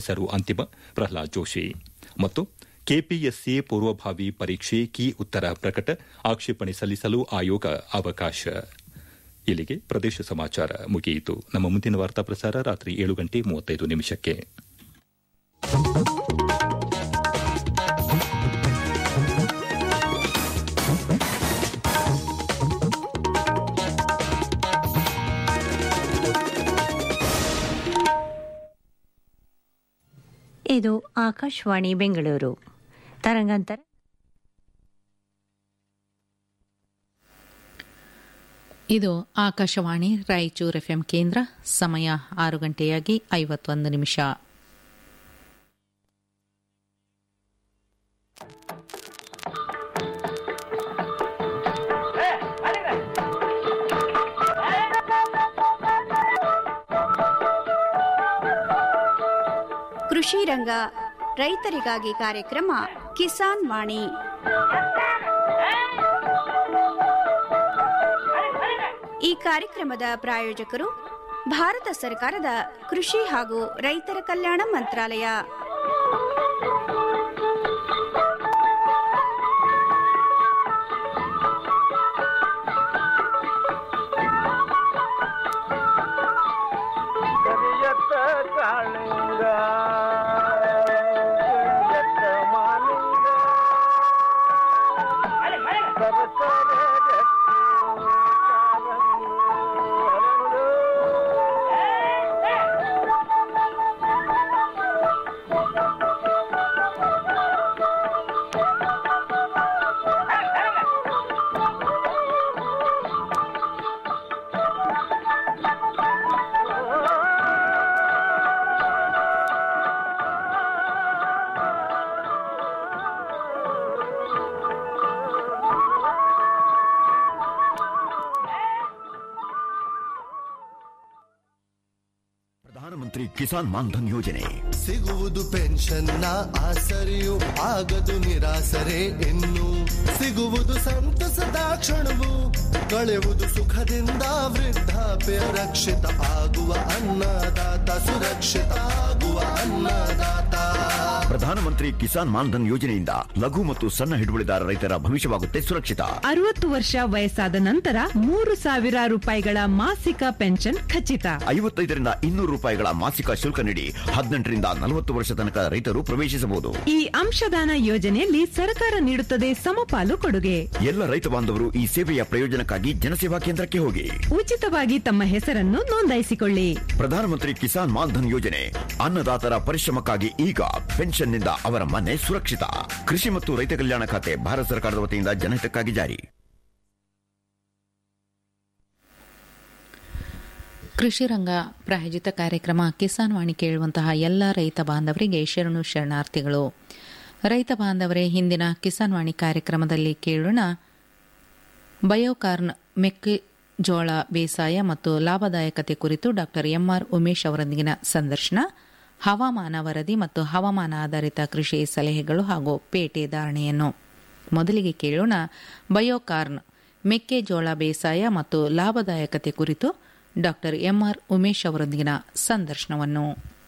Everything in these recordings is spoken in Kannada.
ಹೆಸರು ಅಂತಿಮ ಪ್ರಹ್ಲಾದ್ ಜೋಶಿ ಮತ್ತು ಕೆಪಿಎಸ್ಸಿ ಪೂರ್ವಭಾವಿ ಪರೀಕ್ಷೆ ಕೀ ಉತ್ತರ ಪ್ರಕಟ ಆಕ್ಷೇಪಣೆ ಸಲ್ಲಿಸಲು ಆಯೋಗ ಅವಕಾಶ ಇಲ್ಲಿಗೆ ಪ್ರದೇಶ ಸಮಾಚಾರ ಮುಗಿಯಿತು ನಮ್ಮ ಮುಂದಿನ ವಾರ್ತಾ ಪ್ರಸಾರ ರಾತ್ರಿ ಏಳು ಗಂಟೆ ಮೂವತ್ತೈದು ನಿಮಿಷಕ್ಕೆ ಇದು ಆಕಾಶವಾಣಿ ಬೆಂಗಳೂರು ತರಂಗಾಂತರ ಇದು ಆಕಾಶವಾಣಿ ರಾಯಚೂರು ಎಫ್ಎಂ ಕೇಂದ್ರ ಸಮಯ ಆರು ಗಂಟೆಯಾಗಿ ಐವತ್ತೊಂದು ನಿಮಿಷ ಕೃಷಿ ರಂಗ ರೈತರಿಗಾಗಿ ಕಾರ್ಯಕ್ರಮ ಕಿಸಾನ್ ವಾಣಿ ಈ ಕಾರ್ಯಕ್ರಮದ ಪ್ರಾಯೋಜಕರು ಭಾರತ ಸರ್ಕಾರದ ಕೃಷಿ ಹಾಗೂ ರೈತರ ಕಲ್ಯಾಣ ಮಂತ್ರಾಲಯ ಕರಿಯತ್ತ ಕಾಳಿಂಗ ಕರಿಯತ್ತ ಮಾಲಿಂಗ ಸರಸರ ಗಟ್ಟಿ ಕಾಲಂದು ಹರಳು. ಪ್ರಧಾನಮಂತ್ರಿ ಕಿಸಾನ್ ಮಾನ್ಧನ್ ಯೋಜನೆ ಸಿಗುವುದು ಪೆನ್ಷನ್ನ ಆಸರೆಯು ಆಗದು ನಿರಾಸರೆ ಇನ್ನು ಸಿಗುವುದು ಸಂತಸದ ಕ್ಷಣವು ಕಳೆಯುವುದು ಸುಖದಿಂದ ವೃದ್ಧಾಪ್ಯ ರಕ್ಷಿತ ಆಗುವ ಅನ್ನದಾತ ಸುರಕ್ಷಿತ ಆಗುವ ಅನ್ನದಾತ ಪ್ರಧಾನಮಂತ್ರಿ ಕಿಸಾನ್ ಮಾನ್ಧನ್ ಯೋಜನೆಯಿಂದ ಲಘು ಮತ್ತು ಸಣ್ಣ ಹಿಡುವಳಿದಾರ ರೈತರ ಭವಿಷ್ಯವಾಗುತ್ತೆ ಸುರಕ್ಷಿತ ಅರವತ್ತು ವರ್ಷ ವಯಸ್ಸಾದ ನಂತರ ಮೂರು ಸಾವಿರ ರೂಪಾಯಿಗಳ ಮಾಸಿಕ ಪೆನ್ಷನ್ ಖಚಿತ ಐವತ್ತೈದರಿಂದ ಇನ್ನೂರು ರೂಪಾಯಿಗಳ ಮಾಸಿಕ ಶುಲ್ಕ ನೀಡಿ ಹದಿನೆಂಟರಿಂದ ನಲವತ್ತು ವರ್ಷ ತನಕ ರೈತರು ಪ್ರವೇಶಿಸಬಹುದು ಈ ಅಂಶದಾನ ಯೋಜನೆಯಲ್ಲಿ ಸರ್ಕಾರ ನೀಡುತ್ತದೆ ಸಮಪಾಲು ಕೊಡುಗೆ ಎಲ್ಲ ರೈತ ಬಾಂಧವರು ಈ ಸೇವೆಯ ಪ್ರಯೋಜನಕ್ಕಾಗಿ ಜನಸೇವಾ ಕೇಂದ್ರಕ್ಕೆ ಹೋಗಿ ಉಚಿತವಾಗಿ ತಮ್ಮ ಹೆಸರನ್ನು ನೋಂದಾಯಿಸಿಕೊಳ್ಳಿ ಪ್ರಧಾನಮಂತ್ರಿ ಕಿಸಾನ್ ಮಾನ್ಧನ್ ಯೋಜನೆ ಅನ್ನದಾತರ ಪರಿಶ್ರಮಕ್ಕಾಗಿ ಈಗ ಪೆನ್ಷನ್ನಿಂದ ಅವರ ಮನೆ ಸುರಕ್ಷಿತ ಕೃಷಿ ಮತ್ತು ರೈತ ಕಲ್ಯಾಣ ಖಾತೆ ಭಾರತ ಸರ್ಕಾರದ ವತಿಯಿಂದ ಜನಹಿತಕ್ಕಾಗಿ ಜಾರಿ ಕೃಷಿ ರಂಗ ಪ್ರಾಯೋಜಿತ ಕಾರ್ಯಕ್ರಮ ಕಿಸಾನ್ ವಾಣಿ ಕೇಳುವಂತಹ ಎಲ್ಲ ರೈತ ಬಾಂಧವರಿಗೆ ಶರಣು ಶರಣಾರ್ಥಿಗಳು ರೈತ ಬಾಂಧವರೇ ಹಿಂದಿನ ಕಿಸಾನ್ ವಾಣಿ ಕಾರ್ಯಕ್ರಮದಲ್ಲಿ ಕೇಳೋಣ ಬಯೋಕಾರ್ನ್ ಮೆಕ್ಕೆಜೋಳ ಬೇಸಾಯ ಮತ್ತು ಲಾಭದಾಯಕತೆ ಕುರಿತು ಡಾಕ್ಟರ್ ಎಂಆರ್ ಉಮೇಶ್ ಅವರೊಂದಿಗಿನ ಸಂದರ್ಶನ ಹವಾಮಾನ ವರದಿ ಮತ್ತು ಹವಾಮಾನ ಆಧಾರಿತ ಕೃಷಿ ಸಲಹೆಗಳು ಹಾಗೂ ಪೇಟೆ ಧಾರಣೆಯನ್ನು ಮೊದಲಿಗೆ ಕೇಳೋಣ ಬಯೋಕಾರ್ನ್ ಮೆಕ್ಕೆಜೋಳ ಬೇಸಾಯ ಮತ್ತು ಲಾಭದಾಯಕತೆ ಕುರಿತು ಡಾಕ್ಟರ್ ಎಂಆರ್ ಉಮೇಶ್ ಅವರೊಂದಿಗಿನ ಸಂದರ್ಶನವನ್ನು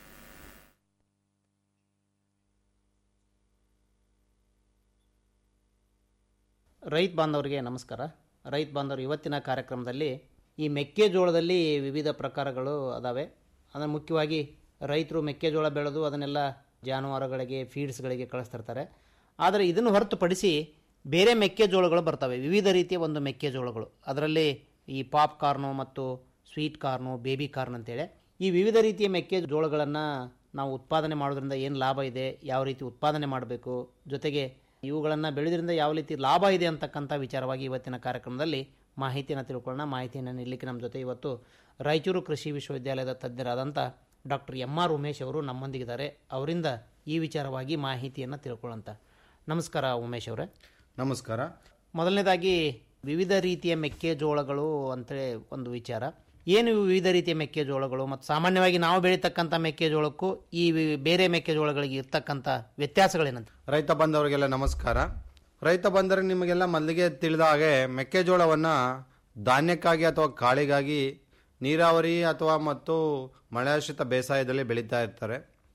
ರೈತ ಬಾಂಧವರಿಗೆ ನಮಸ್ಕಾರ ರೈತ ಬಾಂಧವರು ಇವತ್ತಿನ ಕಾರ್ಯಕ್ರಮದಲ್ಲಿ ಈ ಮೆಕ್ಕೆಜೋಳದಲ್ಲಿ ವಿವಿಧ ಪ್ರಕಾರಗಳು ಅದಾವೆ ಅಂದರೆ ಮುಖ್ಯವಾಗಿ ರೈತರು ಮೆಕ್ಕೆಜೋಳ ಬೆಳೆದು ಅದನ್ನೆಲ್ಲ ಜಾನುವಾರುಗಳಿಗೆ ಫೀಡ್ಸ್ಗಳಿಗೆ ಕಳಿಸ್ತಿರ್ತಾರೆ ಆದರೆ ಇದನ್ನು ಹೊರತುಪಡಿಸಿ ಬೇರೆ ಮೆಕ್ಕೆಜೋಳಗಳು ಬರ್ತವೆ ವಿವಿಧ ರೀತಿಯ ಒಂದು ಮೆಕ್ಕೆಜೋಳಗಳು ಅದರಲ್ಲಿ ಈ ಪಾಪ್ ಕಾರ್ನು ಮತ್ತು ಸ್ವೀಟ್ ಕಾರ್ನು ಬೇಬಿ ಕಾರ್ನ್ ಅಂತೇಳಿ ಈ ವಿವಿಧ ರೀತಿಯ ಮೆಕ್ಕೆಜೋಳಗಳನ್ನು ನಾವು ಉತ್ಪಾದನೆ ಮಾಡೋದ್ರಿಂದ ಏನು ಲಾಭ ಇದೆ ಯಾವ ರೀತಿ ಉತ್ಪಾದನೆ ಮಾಡಬೇಕು ಜೊತೆಗೆ ಇವುಗಳನ್ನು ಬೆಳೆದ್ರಿಂದ ಯಾವ ರೀತಿ ಲಾಭ ಇದೆ ಅಂತಕ್ಕಂಥ ವಿಚಾರವಾಗಿ ಇವತ್ತಿನ ಕಾರ್ಯಕ್ರಮದಲ್ಲಿ ಮಾಹಿತಿಯನ್ನು ತಿಳ್ಕೊಳ್ಳೋಣ ಮಾಹಿತಿಯನ್ನು ನೀಡಲಿಕ್ಕೆ ನಮ್ಮ ಜೊತೆ ಇವತ್ತು ರಾಯಚೂರು ಕೃಷಿ ವಿಶ್ವವಿದ್ಯಾಲಯದ ತಜ್ಞರಾದಂಥ ಡಾಕ್ಟರ್ ಎಂ ಆರ್ ಉಮೇಶ್ ಅವರು ನಮ್ಮೊಂದಿಗಿದ್ದಾರೆ ಅವರಿಂದ ಈ ವಿಚಾರವಾಗಿ ಮಾಹಿತಿಯನ್ನು ತಿಳ್ಕೊಳ್ಳೋಂಥ ನಮಸ್ಕಾರ ಉಮೇಶ್ ಅವರೇ ನಮಸ್ಕಾರ ಮೊದಲನೇದಾಗಿ ವಿವಿಧ ರೀತಿಯ ಮೆಕ್ಕೆಜೋಳಗಳು ಅಂತೇಳಿ ಒಂದು ವಿಚಾರ ಏನು ಇವು ವಿವಿಧ ರೀತಿಯ ಮೆಕ್ಕೆಜೋಳಗಳು ಮತ್ತು ಸಾಮಾನ್ಯವಾಗಿ ನಾವು ಬೆಳೀತಕ್ಕಂಥ ಮೆಕ್ಕೆಜೋಳಕ್ಕೂ ಈ ವಿ- ಬೇರೆ ಮೆಕ್ಕೆಜೋಳಗಳಿಗೆ ಇರ್ತಕ್ಕಂಥ ವ್ಯತ್ಯಾಸಗಳೇನಂತ ರೈತ ಬಂಧವರಿಗೆಲ್ಲ ನಮಸ್ಕಾರ ರೈತ ಬಂದರೆ ನಿಮಗೆಲ್ಲ ಮೊದಲಿಗೆ ತಿಳಿದ ಹಾಗೆ ಮೆಕ್ಕೆಜೋಳವನ್ನು ಧಾನ್ಯಕ್ಕಾಗಿ ಅಥವಾ ಕಾಳಿಗಾಗಿ ನೀರಾವರಿ ಅಥವಾ ಮತ್ತು ಮಳೆಯಾಶ್ರಿತ ಬೇಸಾಯದಲ್ಲಿ ಬೆಳೀತಾ ಇರ್ತಾರೆ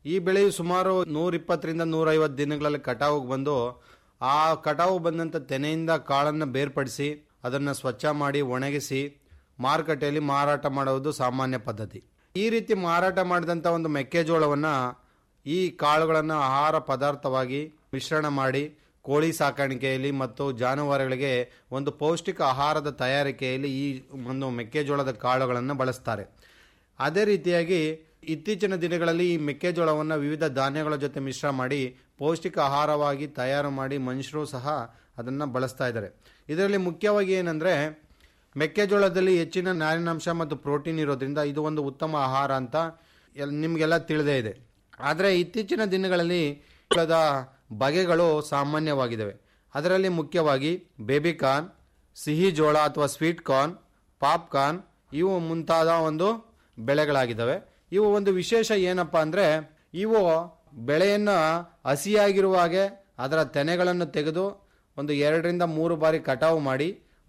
ಈ ಬೆಳೆಯು ಸುಮಾರು ನೂರ ಇಪ್ಪತ್ತರಿಂದ ನೂರೈವತ್ತು ದಿನಗಳಲ್ಲಿ ಕಟಾವಿಗೆ ಬಂದು ಆ ಕಟಾವು ಬಂದಂಥ ತೆನೆಯಿಂದ ಕಾಳನ್ನು ಬೇರ್ಪಡಿಸಿ ಅದನ್ನು ಸ್ವಚ್ಛ ಮಾಡಿ ಒಣಗಿಸಿ ಮಾರುಕಟ್ಟೆಯಲ್ಲಿ ಮಾರಾಟ ಮಾಡುವುದು ಸಾಮಾನ್ಯ ಪದ್ಧತಿ ಈ ರೀತಿ ಮಾರಾಟ ಮಾಡಿದಂಥ ಒಂದು ಮೆಕ್ಕೆಜೋಳವನ್ನು ಈ ಕಾಳುಗಳನ್ನು ಆಹಾರ ಪದಾರ್ಥವಾಗಿ ಮಿಶ್ರಣ ಮಾಡಿ ಕೋಳಿ ಸಾಕಾಣಿಕೆಯಲ್ಲಿ ಮತ್ತು ಜಾನುವಾರುಗಳಿಗೆ ಒಂದು ಪೌಷ್ಟಿಕ ಆಹಾರದ ತಯಾರಿಕೆಯಲ್ಲಿ ಈ ಒಂದು ಮೆಕ್ಕೆಜೋಳದ ಕಾಳುಗಳನ್ನು ಬಳಸ್ತಾರೆ ಅದೇ ರೀತಿಯಾಗಿ ಇತ್ತೀಚಿನ ದಿನಗಳಲ್ಲಿ ಈ ಮೆಕ್ಕೆಜೋಳವನ್ನು ವಿವಿಧ ಧಾನ್ಯಗಳ ಜೊತೆ ಮಿಶ್ರ ಮಾಡಿ ಪೌಷ್ಟಿಕ ಆಹಾರವಾಗಿ ತಯಾರು ಮಾಡಿ ಮನುಷ್ಯರು ಸಹ ಅದನ್ನು ಬಳಸ್ತಾ ಇದ್ದಾರೆ ಇದರಲ್ಲಿ ಮುಖ್ಯವಾಗಿ ಏನಂದರೆ ಮೆಕ್ಕೆಜೋಳದಲ್ಲಿ ಹೆಚ್ಚಿನ ನಾರಿನಾಂಶ ಮತ್ತು ಪ್ರೋಟೀನ್ ಇರೋದ್ರಿಂದ ಇದು ಒಂದು ಉತ್ತಮ ಆಹಾರ ಅಂತ ಎಲ್ ನಿಮಗೆಲ್ಲ ತಿಳಿದೇ ಇದೆ ಆದರೆ ಇತ್ತೀಚಿನ ದಿನಗಳಲ್ಲಿ ಜೋಳದ ಬಗೆಗಳು ಸಾಮಾನ್ಯವಾಗಿದ್ದಾವೆ ಅದರಲ್ಲಿ ಮುಖ್ಯವಾಗಿ ಬೇಬಿ ಕಾರ್ನ್ ಸಿಹಿ ಜೋಳ ಅಥವಾ ಸ್ವೀಟ್ ಕಾರ್ನ್ ಪಾಪ್ಕಾರ್ನ್ ಇವು ಮುಂತಾದ ಒಂದು ಬೆಳೆಗಳಾಗಿದ್ದಾವೆ ಇವು ಒಂದು ವಿಶೇಷ ಏನಪ್ಪ ಅಂದರೆ ಇವು ಬೆಳೆಯನ್ನು ಹಸಿಯಾಗಿರುವಾಗೆ ಅದರ ತೆನೆಗಳನ್ನು ತೆಗೆದು ಒಂದು ಎರಡರಿಂದ ಮೂರು ಬಾರಿ ಕಟಾವು ಮಾಡಿ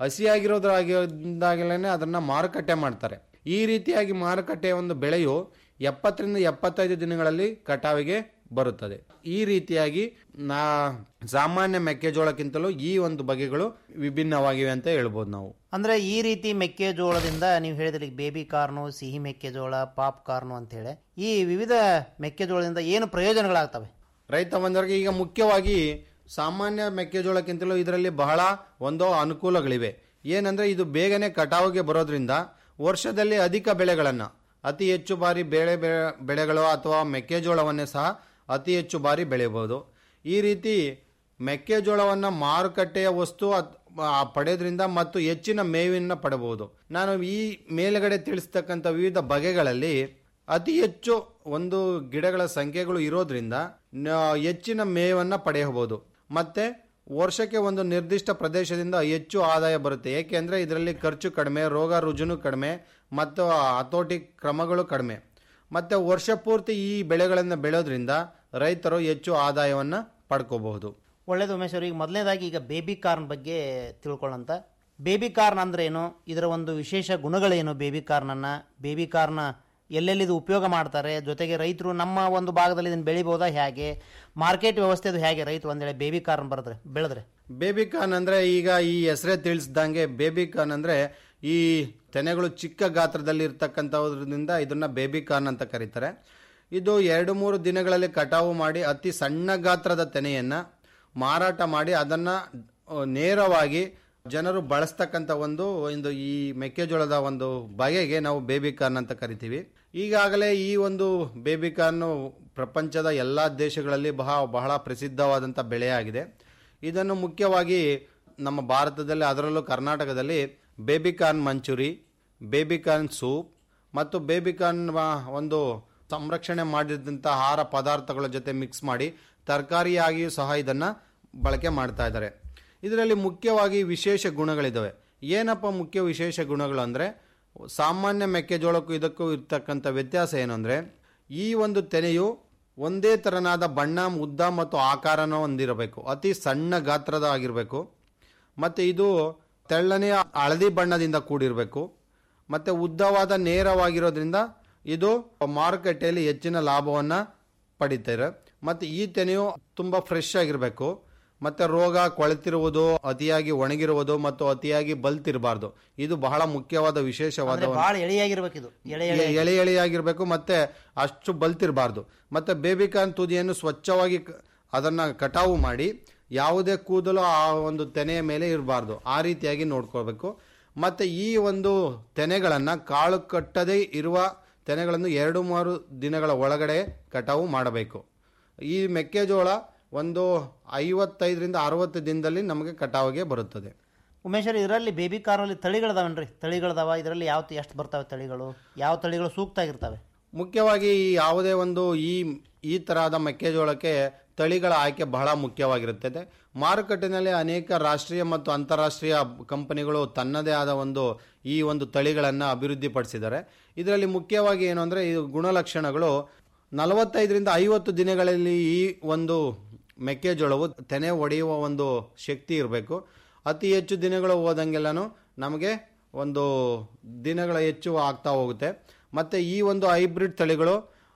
ಹಸಿಯಾಗಿರೋದ್ರಾಗಿದ್ದಾಗಲೇ ಅದನ್ನು ಮಾರುಕಟ್ಟೆ ಮಾಡ್ತಾರೆ ಈ ರೀತಿಯಾಗಿ ಮಾರುಕಟ್ಟೆಯ ಒಂದು ಬೆಳೆಯು ಎಪ್ಪತ್ತರಿಂದ ಎಪ್ಪತ್ತೈದು ದಿನಗಳಲ್ಲಿ ಕಟಾವಿಗೆ ಬರುತ್ತದೆ ಈ ರೀತಿಯಾಗಿ ನಾ ಸಾಮಾನ್ಯ ಮೆಕ್ಕೆಜೋಳಕ್ಕಿಂತಲೂ ಈ ಒಂದು ಬಗೆಗಳು ವಿಭಿನ್ನವಾಗಿವೆ ಅಂತ ಹೇಳ್ಬೋದು ನಾವು ಅಂದ್ರೆ ಈ ರೀತಿ ಮೆಕ್ಕೆಜೋಳದಿಂದ ನೀವು ಹೇಳಿದ್ರಿ ಬೇಬಿ ಕಾರ್ನು ಸಿಹಿ ಮೆಕ್ಕೆಜೋಳ ಪಾಪ್ ಕಾರ್ನು ಅಂತ ಹೇಳಿ ಈ ವಿವಿಧ ಮೆಕ್ಕೆಜೋಳದಿಂದ ಏನು ಪ್ರಯೋಜನಗಳಾಗ್ತವೆ ರೈತ ಬಂದವರಿಗೆ ಈಗ ಮುಖ್ಯವಾಗಿ ಸಾಮಾನ್ಯ ಮೆಕ್ಕೆಜೋಳಕ್ಕಿಂತಲೂ ಇದರಲ್ಲಿ ಬಹಳ ಒಂದು ಅನುಕೂಲಗಳಿವೆ ಏನಂದ್ರೆ ಇದು ಬೇಗನೆ ಕಟಾವಿಗೆ ಬರೋದ್ರಿಂದ ವರ್ಷದಲ್ಲಿ ಅಧಿಕ ಬೆಳೆಗಳನ್ನು ಅತಿ ಹೆಚ್ಚು ಬಾರಿ ಬೆಳೆ ಬೆ- ಬೆಳೆಗಳು ಅಥವಾ ಮೆಕ್ಕೆಜೋಳವನ್ನೇ ಸಹ ಅತಿ ಹೆಚ್ಚು ಬಾರಿ ಬೆಳೆಯಬಹುದು ಈ ರೀತಿ ಮೆಕ್ಕೆಜೋಳವನ್ನು ಮಾರುಕಟ್ಟೆಯ ವಸ್ತು ಅತ್- ಆ, ಪಡೆಯೋದ್ರಿಂದ ಮತ್ತು ಹೆಚ್ಚಿನ ಮೇವಿನ ಪಡಬಹುದು ನಾನು ಈ ಮೇಲುಗಡೆ ತಿಳಿಸ್ತಕ್ಕಂಥ ವಿವಿಧ ಬಗೆಗಳಲ್ಲಿ ಅತಿ ಹೆಚ್ಚು ಒಂದು ಗಿಡಗಳ ಸಂಖ್ಯೆಗಳು ಇರೋದ್ರಿಂದ ನ- ಹೆಚ್ಚಿನ ಮೇವನ್ನು ಪಡೆಯಬಹುದು ಮತ್ತೆ ವರ್ಷಕ್ಕೆ ಒಂದು ನಿರ್ದಿಷ್ಟ ಪ್ರದೇಶದಿಂದ ಹೆಚ್ಚು ಆದಾಯ ಬರುತ್ತೆ ಏಕೆಂದರೆ ಇದರಲ್ಲಿ ಖರ್ಚು ಕಡಿಮೆ ರೋಗ ರುಜುನು ಕಡಿಮೆ ಮತ್ತು ಹತೋಟಿ ಕ್ರಮಗಳು ಕಡಿಮೆ ಮತ್ತು ವರ್ಷ ಪೂರ್ತಿ ಈ ಬೆಳೆಗಳನ್ನು ಬೆಳೆಯೋದ್ರಿಂದ ರೈತರು ಹೆಚ್ಚು ಆದಾಯವನ್ನು ಪಡ್ಕೋಬಹುದು ಒಳ್ಳೇದು ಉಮೇಶ್ ಅವ್ರಿಗೆ ಮೊದಲನೇದಾಗಿ ಈಗ ಬೇಬಿ ಕಾರ್ನ್ ಬಗ್ಗೆ ತಿಳ್ಕೊಳ್ಳೋಂತ ಬೇಬಿ ಕಾರ್ನ್ ಅಂದ್ರೆ ಏನು ಇದರ ಒಂದು ವಿಶೇಷ ಗುಣಗಳೇನು ಬೇಬಿ ಕಾರ್ನನ್ನ ಬೇಬಿ ಕಾರ್ನ ಎಲ್ಲೆಲ್ಲಿ ಇದು ಉಪಯೋಗ ಮಾಡ್ತಾರೆ ಜೊತೆಗೆ ರೈತರು ನಮ್ಮ ಒಂದು ಭಾಗದಲ್ಲಿ ಇದನ್ನು ಬೆಳಿಬೋದಾ ಹೇಗೆ ಮಾರ್ಕೆಟ್ ವ್ಯವಸ್ಥೆ ಅದು ಹೇಗೆ ರೈತರು ಒಂದೇಳೆ ಬೇಬಿ ಕಾರ್ನ್ ಬರೆದ್ರೆ ಬೆಳೆದ್ರೆ ಬೇಬಿ ಕಾರ್ನ್ ಅಂದ್ರೆ ಈಗ ಈ ಹೆಸರೇ ತಿಳಿಸ್ದಂಗೆ ಬೇಬಿ ಕಾರ್ನ್ ಅಂದ್ರೆ ಈ ತೆನೆಗಳು ಚಿಕ್ಕ ಗಾತ್ರದಲ್ಲಿ ಇರ್ತಕ್ಕಂಥದ್ರಿಂದ ಇದನ್ನ ಬೇಬಿ ಕಾರ್ನ್ ಅಂತ ಕರೀತಾರೆ ಇದು ಎರಡು ಮೂರು ದಿನಗಳಲ್ಲಿ ಕಟಾವು ಮಾಡಿ ಅತಿ ಸಣ್ಣ ಗಾತ್ರದ ತೆನೆಯನ್ನ ಮಾರಾಟ ಮಾಡಿ ಅದನ್ನ ಅ, ನೇರವಾಗಿ ಜನರು ಬಳಸ್ತಕ್ಕಂಥ ಒಂದು ಒಂದು ಈ ಮೆಕ್ಕೆಜೋಳದ ಒಂದು ಬಗೆಗೆ ನಾವು ಬೇಬಿ ಕಾರ್ನ್ ಅಂತ ಕರಿತೀವಿ ಈಗಾಗಲೇ ಈ ಒಂದು ಬೇಬಿ ಕಾರ್ನ್ ಪ್ರಪಂಚದ ಎಲ್ಲ ದೇಶಗಳಲ್ಲಿ ಬಹಳ ಬಹಳ ಪ್ರಸಿದ್ಧವಾದಂಥ ಬೆಳೆಯಾಗಿದೆ ಇದನ್ನು ಮುಖ್ಯವಾಗಿ ನಮ್ಮ ಭಾರತದಲ್ಲಿ ಅದರಲ್ಲೂ ಕರ್ನಾಟಕದಲ್ಲಿ baby corn manchurian baby corn soup ಮತ್ತು ಬೇಬಿ ಕಾರ್ನ್ ಒಂದು ಸಂರಕ್ಷಣೆ ಮಾಡಿದಂಥ ಆಹಾರ ಪದಾರ್ಥಗಳ ಜೊತೆ ಮಿಕ್ಸ್ ಮಾಡಿ ತರಕಾರಿಯಾಗಿಯೂ ಸಹ ಇದನ್ನು ಬಳಕೆ ಮಾಡ್ತಾ ಇದ್ದಾರೆ ಇದರಲ್ಲಿ ಮುಖ್ಯವಾಗಿ ವಿಶೇಷ ಗುಣಗಳಿದ್ದಾವೆ ಏನಪ್ಪ ಮುಖ್ಯ ವಿಶೇಷ ಗುಣಗಳು ಅಂದರೆ ಸಾಮಾನ್ಯ ಮೆಕ್ಕೆಜೋಳಕ್ಕೂ ಇದಕ್ಕೂ ಇರ್ತಕ್ಕಂಥ ವ್ಯತ್ಯಾಸ ಏನು ಅಂದರೆ ಈ ಒಂದು ತೆನೆಯು ಒಂದೇ ತೆರನಾದ ಬಣ್ಣ ಉದ್ದ ಮತ್ತು ಆಕಾರನ ಹೊಂದಿರಬೇಕು ಅತಿ ಸಣ್ಣ ಗಾತ್ರದ ಆಗಿರಬೇಕು ಮತ್ತು ಇದು ತೆಳ್ಳನೆಯ ಹಳದಿ ಬಣ್ಣದಿಂದ ಕೂಡಿರಬೇಕು ಮತ್ತು ಉದ್ದವಾದ ನೇರವಾಗಿರೋದ್ರಿಂದ ಇದು ಮಾರುಕಟ್ಟೆಯಲ್ಲಿ ಹೆಚ್ಚಿನ ಲಾಭವನ್ನು ಪಡಿತಾರೆ ಮತ್ತು ಈ ತೆನೆಯು ತುಂಬ ಫ್ರೆಶ್ ಆಗಿರಬೇಕು ಮತ್ತು ರೋಗ ಕೊಳೆತಿರುವುದು ಅತಿಯಾಗಿ ಒಣಗಿರುವುದು ಮತ್ತು ಅತಿಯಾಗಿ ಬಲ್ತಿರಬಾರ್ದು ಇದು ಬಹಳ ಮುಖ್ಯವಾದ ವಿಶೇಷವಾದ ಅಂದ್ರೆ ಒಂದು- ಭಾಳ ಎಳೆಯಾಗಿರ್ಬೇಕು ಇದು ಎಳೆ ಎಳೆ ಎಳೆ ಎಳೆಯಾಗಿರ್ಬೇಕು ಮತ್ತೆ ಅಷ್ಟು ಬಲ್ತಿರಬಾರ್ದು ಮತ್ತೆ ಬೇಬಿಕಾನ್ ತುದಿಯನ್ನು ಸ್ವಚ್ಛವಾಗಿ ಕ- ಅದನ್ನ ಕಟಾವು ಮಾಡಿ ಯಾವುದೇ ಕೂದಲು ಆ ಒಂದು ತೆನೆಯ ಮೇಲೆ ಇರಬಾರ್ದು ಆ ರೀತಿಯಾಗಿ ನೋಡ್ಕೋಬೇಕು ಮತ್ತೆ ಈ ಒಂದು ತೆನೆಗಳನ್ನ ಕಾಳು ಕಟ್ಟದೇ ಇರುವ ತೆನೆಗಳನ್ನು ಎರಡು ಮೂರು ದಿನಗಳ ಒಳಗಡೆ ಕಟಾವು ಮಾಡಬೇಕು ಈ ಮೆಕ್ಕೆಜೋಳ ಒಂದು ಐವತ್ತೈದರಿಂದ ಅರವತ್ತು ದಿನದಲ್ಲಿ ನಮಗೆ ಕಟಾವಿಗೆ ಬರುತ್ತದೆ ಉಮೇಶ್ ಇದರಲ್ಲಿ ಬೇಬಿ ಕಾರ್ನಲ್ಲಿ ತಳಿಗಳದಾವನ್ರಿ ತಳಿಗಳದಾವ ಇದರಲ್ಲಿ ಯಾವ ಎಷ್ಟು ಬರ್ತವೆ ತಳಿಗಳು ಯಾವ ತಳಿಗಳು ಸೂಕ್ತ ಆಗಿರ್ತವೆ ಮುಖ್ಯವಾಗಿ ಈ ಯಾವುದೇ ಒಂದು ಈ ಈ ತರಹದ ಮೆಕ್ಕೆಜೋಳಕ್ಕೆ ತಳಿಗಳ ಆಯ್ಕೆ ಬಹಳ ಮುಖ್ಯವಾಗಿರುತ್ತದೆ ಮಾರುಕಟ್ಟೆನಲ್ಲಿ ಅನೇಕ ರಾಷ್ಟ್ರೀಯ ಮತ್ತು ಅಂತಾರಾಷ್ಟ್ರೀಯ ಕಂಪನಿಗಳು ತನ್ನದೇ ಆದ ಒಂದು ಈ ಒಂದು ತಳಿಗಳನ್ನು ಅಭಿವೃದ್ಧಿಪಡಿಸಿದ್ದಾರೆ ಇದರಲ್ಲಿ ಮುಖ್ಯವಾಗಿ ಏನು ಅಂದರೆ ಇದು ಗುಣಲಕ್ಷಣಗಳು ನಲವತ್ತೈದರಿಂದ ಐವತ್ತು ದಿನಗಳಲ್ಲಿ ಈ ಒಂದು ಮೆಕ್ಕೆಜೋಳವು ತೆನೆ ಒಡೆಯುವ ಒಂದು ಶಕ್ತಿ ಇರಬೇಕು ಅತಿ ಹೆಚ್ಚು ದಿನಗಳು ಹೋದಂಗೆಲ್ಲನೂ ನಮಗೆ ಒಂದು ದಿನಗಳ ಹೆಚ್ಚು ಆಗ್ತಾ ಹೋಗುತ್ತೆ ಮತ್ತು ಈ ಒಂದು ಹೈಬ್ರಿಡ್ ತಳಿಗಳು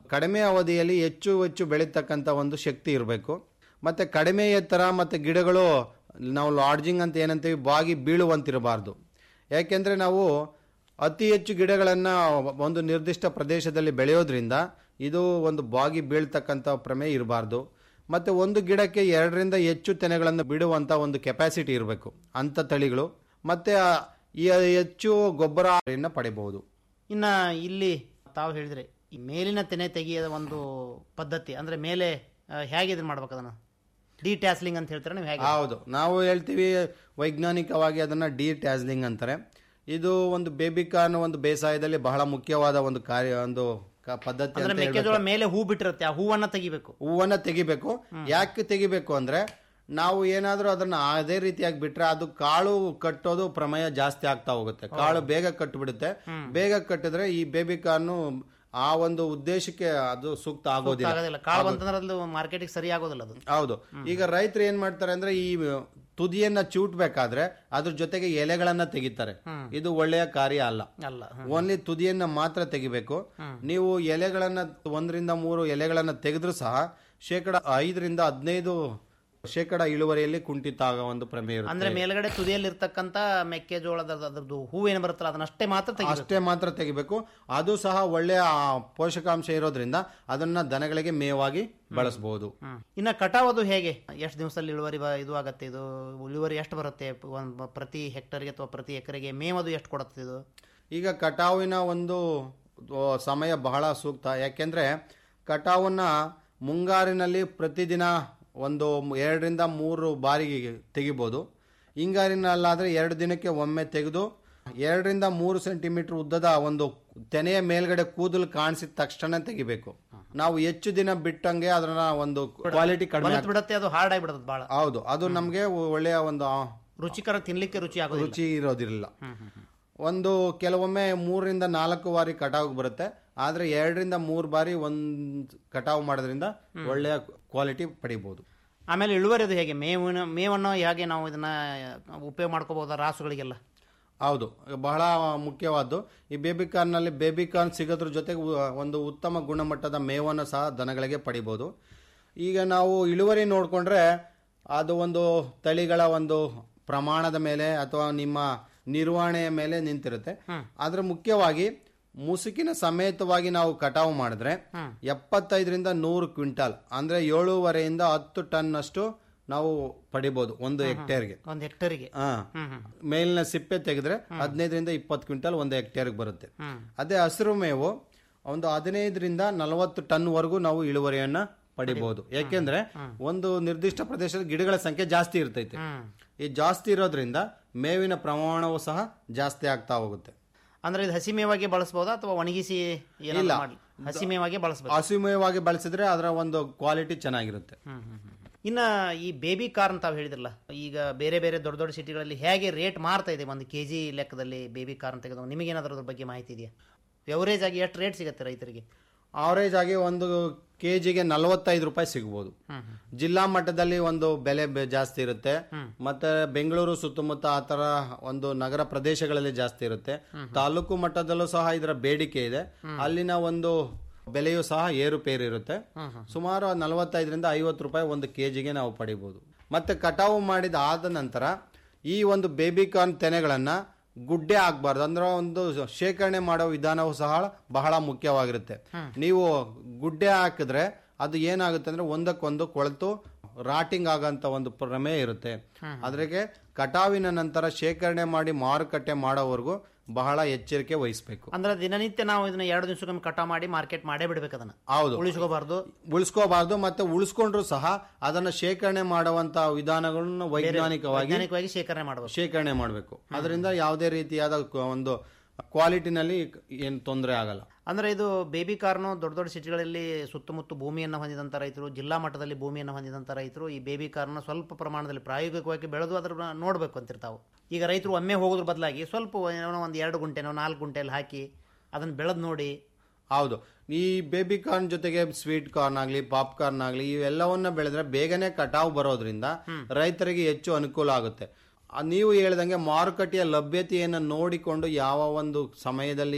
ಕಡಿಮೆ ಅವಧಿಯಲ್ಲಿ ಹೆಚ್ಚು ಹೆಚ್ಚು ಬೆಳೀತಕ್ಕಂಥ ಒಂದು ಶಕ್ತಿ ಇರಬೇಕು ಮತ್ತು ಕಡಿಮೆ ಎತ್ತರ ಮತ್ತು ಗಿಡಗಳು ನಾವು ಲಾಡ್ಜಿಂಗ್ ಅಂತ ಏನಂತೀವಿ ಬಾಗಿ ಬೀಳುವಂತಿರಬಾರ್ದು ಯಾಕೆಂದರೆ ನಾವು ಅತಿ ಹೆಚ್ಚು ಗಿಡಗಳನ್ನು ಒಂದು ನಿರ್ದಿಷ್ಟ ಪ್ರದೇಶದಲ್ಲಿ ಬೆಳೆಯೋದ್ರಿಂದ ಇದು ಒಂದು ಬಾಗಿ ಬೀಳ್ತಕ್ಕಂಥ ಪ್ರಮೇಯ ಇರಬಾರ್ದು ಮತ್ತು ಒಂದು ಗಿಡಕ್ಕೆ ಎರಡರಿಂದ ಹೆಚ್ಚು ತೆನೆಗಳನ್ನು ಬಿಡುವಂಥ ಒಂದು ಕೆಪಾಸಿಟಿ ಇರಬೇಕು ಅಂಥ ತಳಿಗಳು ಮತ್ತು ಈ ಹೆಚ್ಚು ಗೊಬ್ಬರವನ್ನು ಪಡಿಬಹುದು ಇನ್ನ ಇಲ್ಲಿ ತಾವು ಹೇಳಿದ್ರೆ ಈ ಮೇಲಿನ ತೆನೆ ತೆಗೆಯದ ಒಂದು ಪದ್ಧತಿ ಅಂದ್ರೆ ಮೇಲೆ ಆ, ಹೇಗೆ ಇದನ್ನ ಮಾಡ್ಬೇಕು ಅದನ್ನ ಡಿ ಟ್ಯಾಸ್ಲಿಂಗ್ ಅಂತ ಹೇಳ್ತಾರೆ ನೀವು ಹೇಗೆ ಹೌದು ನಾವು ಹೇಳ್ತೀವಿ ವೈಜ್ಞಾನಿಕವಾಗಿ ಅದನ್ನ ಡಿ ಟ್ಯಾಸ್ಲಿಂಗ್ ಅಂತಾರೆ ಇದು ಒಂದು ಬೇಬಿಕಾನ್ ಒಂದು ಬೇಸಾಯದಲ್ಲಿ ಬಹಳ ಮುಖ್ಯವಾದ ಒಂದು ಕಾರ್ಯ ಒಂದು ಕ- ಪದ್ಧತಿ ಅಂದ್ರೆ ಅಂತ ಹೇಳ್ಬೇಕು. ಮೆಕ್ಕೆಜೋಳ ಮೇಲೆ ಹೂ ಬಿಟ್ಟಿರುತ್ತೆ ಆ ಹೂವನ್ನ ತೆಗಿಬೇಕು ಹೂವನ್ನ ತೆಗಿಬೇಕು ಯಾಕೆ ತೆಗಿಬೇಕು ಅಂದ್ರೆ ನಾವು ಏನಾದ್ರೂ ಅದನ್ನ ಅದೇ ರೀತಿಯಾಗಿ ಬಿಟ್ರೆ ಅದು ಕಾಳು ಕಟ್ಟೋದು ಪ್ರಮೇಯ ಜಾಸ್ತಿ ಆಗ್ತಾ ಹೋಗುತ್ತೆ ಕಾಳು ಬೇಗ ಕಟ್ಟಿಬಿಡುತ್ತೆ ಬೇಗ ಕಟ್ಟಿದ್ರೆ ಈ ಬೇಬಿಕಾನು ಆ ಒಂದು ಉದ್ದೇಶಕ್ಕೆ ಅದು ಸೂಕ್ತ ಆಗೋದಿಲ್ಲ ಆಗೋದಿಲ್ಲ ಕಾಳು ಬಂತಂದ್ರೆ ಅದು ಮಾರ್ಕೆಟಿಗೆ ಸರಿ ಆಗೋದಿಲ್ಲ ಅದು ಹೌದು ಈಗ ರೈತರು ಏನ್ ಮಾಡ್ತಾರೆ ಅಂದ್ರೆ ಈ ತುದಿಯನ್ನ ಚೂಟ್ಬೇಕಾದ್ರೆ ಅದ್ರ ಜೊತೆಗೆ ಎಲೆಗಳನ್ನ ತೆಗಿತಾರೆ ಇದು ಒಳ್ಳೆಯ ಕಾರ್ಯ ಅಲ್ಲ ಅಲ್ಲ ಓನ್ಲಿ ತುದಿಯನ್ನ ಮಾತ್ರ ತೆಗಿಬೇಕು ನೀವು ಎಲೆಗಳನ್ನ ಒಂದರಿಂದ ಮೂರು ಎಲೆಗಳನ್ನ ತೆಗೆದ್ರು ಸಹ ಶೇಕಡ ಐದರಿಂದ ಹದಿನೈದು ಶೇಕಡ ಇಳುವರಿಯಲ್ಲಿ ಕುಂಠಿತ ಆಗೋ ಒಂದು ಪ್ರಮೇಯ ಇರುತ್ತೆ. ಅಂದ್ರೆ ಮೇಲ್ಗಡೆ ತುದಿಯಲ್ಲಿ ಇರ್ತಕ್ಕಂತ ಮೆಕ್ಕೆಜೋಳದ ಅದ್ರದ್ದು ಹೂವೇನು ಬರುತ್ತಲ್ಲ ಅದನ್ನಷ್ಟೇ ಮಾತ್ರ ತೆಗಿಬೇಕು ಅಷ್ಟೇ ಮಾತ್ರ ತೆಗಿಬೇಕು ಅದು ಸಹ ಒಳ್ಳೆಯ ಆ, ಪೋಷಕಾಂಶ ಇರೋದ್ರಿಂದ ಅದನ್ನ ದನಗಳಿಗೆ ಮೇವಾಗಿ ಬಳಸಬಹುದು ಇನ್ನ ಕಟಾವದು ಹೇಗೆ ಎಷ್ಟು ದಿವಸದಲ್ಲಿ ಇಳುವರಿ ಬ- ಇದು ಆಗತ್ತೆ ಇದು ಇಳುವರಿ ಎಷ್ಟು ಬರುತ್ತೆ ಒಂದ್ ಪ್ರತಿ ಹೆಕ್ಟರ್ಗೆ ಅಥವಾ ಪ್ರತಿ ಎಕರೆಗೆ ಮೇವದು ಎಷ್ಟು ಕೊಡುತ್ತೆ ಇದು ಈಗ ಕಟಾವಿನ ಒಂದು ಓ, ಸಮಯ ಬಹಳ ಸೂಕ್ತ ಯಾಕೆಂದ್ರೆ ಕಟಾವನ್ನ ಮುಂಗಾರಿನಲ್ಲಿ ಪ್ರತಿದಿನ ಒಂದು ಎರಡರಿಂದ ಮೂರು ಬಾರಿಗೆ ತೆಗಿಬೋದು ಹಿಂಗಾರಿನಲ್ಲಾದ್ರೆ ಎರಡು ದಿನಕ್ಕೆ ಒಮ್ಮೆ ತೆಗೆದು ಎರಡರಿಂದ ಮೂರು ಸೆಂಟಿಮೀಟರ್ ಉದ್ದದ ಒಂದು ತೆನೆಯ ಮೇಲ್ಗಡೆ ಕೂದಲು ಕಾಣಿಸಿದ ತಕ್ಷಣ ತೆಗಿಬೇಕು ನಾವು ಹೆಚ್ಚು ದಿನ ಬಿಟ್ಟಂಗೆ ಅದನ್ನ ಒಂದು ಕ್ವಾಲಿಟಿ ಕಡಿಮೆ ಬಲತ್ ಬಿಡತ್ತೆ ಅದು ಹಾರ್ಡ್ ಆಗಿಬಿಡುತ್ತೆ ಬಹಳ ಹೌದು ಅದು ನಮಗೆ ಒಳ್ಳೆಯ ಒಂದು ಆ, ರುಚಿಕರ ತಿನ್ಲಿಕ್ಕೆ ರುಚಿ ಆಗೋದಿಲ್ಲ ರುಚಿ ಇರೋದಿಲ್ಲ ಒಂದು ಕೆಲವೊಮ್ಮೆ ಮೂರರಿಂದ ನಾಲ್ಕು ಬಾರಿ ಕಟಾವು ಬರುತ್ತೆ ಆದ್ರೆ ಎರಡರಿಂದ ಮೂರು ಬಾರಿ ಒಂದು ಕಟಾವು ಮಾಡೋದ್ರಿಂದ ಒಳ್ಳೆಯ ಕ್ವಾಲಿಟಿ ಪಡಿಬಹುದು ಆಮೇಲೆ ಇಳುವರಿ ಅದು ಹೇಗೆ ಮೇವಿನ ಮೇವನ್ನು ಹೇಗೆ ನಾವು ಇದನ್ನ ಉಪಯೋಗ ಮಾಡ್ಕೋಬಹುದಾ ರಾಸುಗಳಿಗೆಲ್ಲ ಹೌದು ಬಹಳ ಮುಖ್ಯವಾದ್ದು ಈ ಬೇಬಿಕಾರ್ನಲ್ಲಿ ಬೇಬಿಕಾರ್ನ್ ಸಿಗೋದ್ರ ಜೊತೆಗೆ ಉ- ಒಂದು ಉತ್ತಮ ಗುಣಮಟ್ಟದ ಮೇವನ್ನು ಸಹ ದನಗಳಿಗೆ ಪಡಿಬೋದು ಈಗ ನಾವು ಇಳುವರಿ ನೋಡಿಕೊಂಡ್ರೆ ಅದು ಒಂದು ತಳಿಗಳ ಒಂದು ಪ್ರಮಾಣದ ಮೇಲೆ ಅಥವಾ ನಿಮ್ಮ ನಿರ್ವಹಣೆಯ ಮೇಲೆ ನಿಂತಿರುತ್ತೆ ಆದ್ರೆ ಮುಖ್ಯವಾಗಿ ಮುಸುಕಿನ ಸಮೇತವಾಗಿ ನಾವು ಕಟಾವು ಮಾಡಿದ್ರೆ ಎಪ್ಪತ್ತೈದರಿಂದ ನೂರು ಕ್ವಿಂಟಾಲ್ ಅಂದ್ರೆ ಏಳೂವರೆಯಿಂದ ಹತ್ತು ಟನ್ ಅಷ್ಟು ನಾವು ಪಡಿಬಹುದು ಒಂದು ಹೆಕ್ಟೇರ್ಗೆ ಒಂದು ಹೆಕ್ಟರಿಗೆ ಹಾ ಮೇಲಿನ ಸಿಪ್ಪೆ ತೆಗೆದ್ರೆ ಹದಿನೈದರಿಂದ ಇಪ್ಪತ್ತು ಕ್ವಿಂಟಲ್ ಒಂದು ಹೆಕ್ಟೇರ್ಗೆ ಬರುತ್ತೆ ಅದೇ ಹಸಿರು ಮೇವು ಒಂದು ಹದಿನೈದರಿಂದ ನಲವತ್ತು ಟನ್ ವರೆಗೂ ನಾವು ಇಳುವರಿಯನ್ನ ಪಡಿಬಹುದು ಯಾಕೆಂದ್ರೆ ಒಂದು ನಿರ್ದಿಷ್ಟ ಪ್ರದೇಶದ ಗಿಡಗಳ ಸಂಖ್ಯೆ ಜಾಸ್ತಿ ಇರ್ತೈತೆ ಈ ಜಾಸ್ತಿ ಇರೋದ್ರಿಂದ ಮೇವಿನ ಪ್ರಮಾಣವು ಸಹ ಜಾಸ್ತಿ ಆಗ್ತಾ ಹೋಗುತ್ತೆ ಅಂದ್ರೆ ಇದು ಹಸಿ ಮೇವಾಗಿ ಬಳಸಬಹುದಾ ಅಥವಾ ಒಣಗಿಸಿ ಏನಾದ್ರು ಇಲ್ಲ. ಮಾಡ್ಲಿ? ಹಸಿ ಮೇವಾಗಿ ಬಳಸಬೇಕು ಹಸಿಮೇವಾಗಿ ಬಳಸಿದ್ರೆ ಅದರ ಒಂದು ಕ್ವಾಲಿಟಿ ಚೆನ್ನಾಗಿರುತ್ತೆ ಇನ್ನ ಈ ಬೇಬಿ ಕಾರ್ನ್ ತಾವು ಹೇಳಿದ್ರಲ್ಲ ಈಗ ಬೇರೆ ಬೇರೆ ದೊಡ್ಡ ದೊಡ್ಡ ಸಿಟಿಗಳಲ್ಲಿ ಹೇಗೆ ರೇಟ್ ಮಾರ್ತಾ ಇದೆ ಒಂದು ಕೆ ಜಿ ಲೆಕ್ಕದಲ್ಲಿ ಬೇಬಿ ಕಾರ್ನ್ ತೆಗೆದು ನಿಮಗೇನಾದ್ರೂ ಅದ್ರ ಬಗ್ಗೆ ಮಾಹಿತಿ ಇದೆಯಾ ಎವರೇಜ್ ಆಗಿ ಎಷ್ಟು ರೇಟ್ ಸಿಗುತ್ತೆ ರೈತರಿಗೆ ಆವರೇಜ್ ಆಗಿ ಒಂದು ಕೆ ಜಿಗೆ ನಲವತ್ತೈದು ರೂಪಾಯಿ ಸಿಗ್ಬೋದು ಜಿಲ್ಲಾ ಮಟ್ಟದಲ್ಲಿ ಒಂದು ಬೆಲೆ ಬೆ- ಜಾಸ್ತಿ ಇರುತ್ತೆ ಮತ್ತೆ ಬೆಂಗಳೂರು ಸುತ್ತಮುತ್ತ ಆ ತರ ಒಂದು ನಗರ ಪ್ರದೇಶಗಳಲ್ಲಿ ಜಾಸ್ತಿ ಇರುತ್ತೆ ತಾಲೂಕು ಮಟ್ಟದಲ್ಲೂ ಸಹ ಇದರ ಬೇಡಿಕೆ ಇದೆ ಅಲ್ಲಿನ ಒಂದು ಬೆಲೆಯೂ ಸಹ ಏರುಪೇರು ಇರುತ್ತೆ ಸುಮಾರು ನಲವತ್ತೈದರಿಂದ ಐವತ್ತು ರೂಪಾಯಿ ಒಂದು ಕೆಜಿಗೆ ನಾವು ಪಡಿಬಹುದು ಮತ್ತೆ ಕಟಾವು ಮಾಡಿದ ಆದ ನಂತರ ಈ ಒಂದು ಬೇಬಿಕಾರ್ನ್ ತೆನೆಗಳನ್ನ ಗುಡ್ಡೆ ಆಗ್ಬಾರ್ದು ಅಂದ್ರೆ ಒಂದು ಶೇಖರಣೆ ಮಾಡೋ ವಿಧಾನವು ಸಹ ಬಹಳ ಮುಖ್ಯವಾಗಿರುತ್ತೆ ನೀವು ಗುಡ್ಡೆ ಹಾಕಿದ್ರೆ ಅದು ಏನಾಗುತ್ತೆ ಅಂದ್ರೆ ಒಂದಕ್ಕೊಂದು ಕೊಳೆತು ರಾಟಿಂಗ್ ಆಗಂತ ಒಂದು ಪ್ರಮೇಯ ಇರುತ್ತೆ ಅದ್ರಾಗೆ ಕಟಾವಿನ ನಂತರ ಶೇಖರಣೆ ಮಾಡಿ ಮಾರುಕಟ್ಟೆ ಮಾಡೋವರೆಗೂ ಬಹಳ ಎಚ್ಚರಿಕೆ ವಹಿಸಬೇಕು ಅಂದ್ರೆ ದಿನನಿತ್ಯ ನಾವು ಇದನ್ನ ಎರಡು ದಿವಸಕ್ಕೊಮ್ಮೆ ಕಟಾವ್ ಮಾಡಿ ಮಾರ್ಕೆಟ್ ಮಾಡೇ ಬಿಡ್ಬೇಕು ಅದನ್ನ ಹೌದು ಉಳಿಸ್ಕೋಬಾರ್ದು ಉಳಿಸ್ಕೋಬಾರ್ದು ಮತ್ತೆ ಉಳಿಸ್ಕೊಂಡ್ರು ಸಹ ಅದನ್ನ ಶೇಖರಣೆ ಮಾಡುವಂತ ವಿಧಾನಗಳನ್ನು ವೈಜ್ಞಾನಿಕವಾಗಿ ವೈಜ್ಞಾನಿಕವಾಗಿ ಶೇಖರಣೆ ಮಾಡಬೇಕು ಶೇಖರಣೆ ಮಾಡಬೇಕು ಅದರಿಂದ ಯಾವುದೇ ರೀತಿಯಾದ ಕ- ಒಂದು ಕ್ವಾಲಿಟಿನಲ್ಲಿ ಏನು ತೊಂದರೆ ಆಗಲ್ಲ ಅಂದ್ರೆ ಇದು ಬೇಬಿ ಕಾರ್ನು ದೊಡ್ಡ ದೊಡ್ಡ ಸಿಟಿಗಳಲ್ಲಿ ಸುತ್ತಮುತ್ತ ಭೂಮಿಯನ್ನು ಹೊಂದಿದಂಥ ರೈತರು ಜಿಲ್ಲಾ ಮಟ್ಟದಲ್ಲಿ ಭೂಮಿಯನ್ನು ಹೊಂದಿದಂಥ ರೈತರು ಈ ಬೇಬಿ ಕಾರ್ನ ಸ್ವಲ್ಪ ಪ್ರಮಾಣದಲ್ಲಿ ಪ್ರಾಯೋಗಿಕವಾಗಿ ಬೆಳೆದು ಅದನ್ನ ನೋಡಬೇಕು ಅಂತಿರ್ತಾವೆ ಈಗ ರೈತರು ಒಮ್ಮೆ ಹೋಗೋದ್ರ ಬದಲಾಗಿ ಸ್ವಲ್ಪ ಏನೋ ಒಂದು ಎರಡು ಗುಂಟೆನೋ ನಾಲ್ಕು ಗುಂಟೆಯಲ್ಲಿ ಹಾಕಿ ಅದನ್ನ ಬೆಳೆದು ನೋಡಿ ಹೌದು ಈ ಬೇಬಿ ಕಾರ್ನ್ ಜೊತೆಗೆ ಸ್ವೀಟ್ ಕಾರ್ನ್ ಆಗಲಿ ಪಾಪ್ಕಾರ್ನ್ ಆಗಲಿ ಇವೆಲ್ಲವನ್ನ ಬೆಳೆದ್ರೆ ಬೇಗನೆ ಕಟಾವು ಬರೋದ್ರಿಂದ ರೈತರಿಗೆ ಹೆಚ್ಚು ಅನುಕೂಲ ಆಗುತ್ತೆ ಆ, ನೀವು ಹೇಳ್ದಂಗೆ ಮಾರುಕಟ್ಟೆಯ ಲಭ್ಯತೆಯನ್ನು ನೋಡಿಕೊಂಡು ಯಾವ ಒಂದು ಸಮಯದಲ್ಲಿ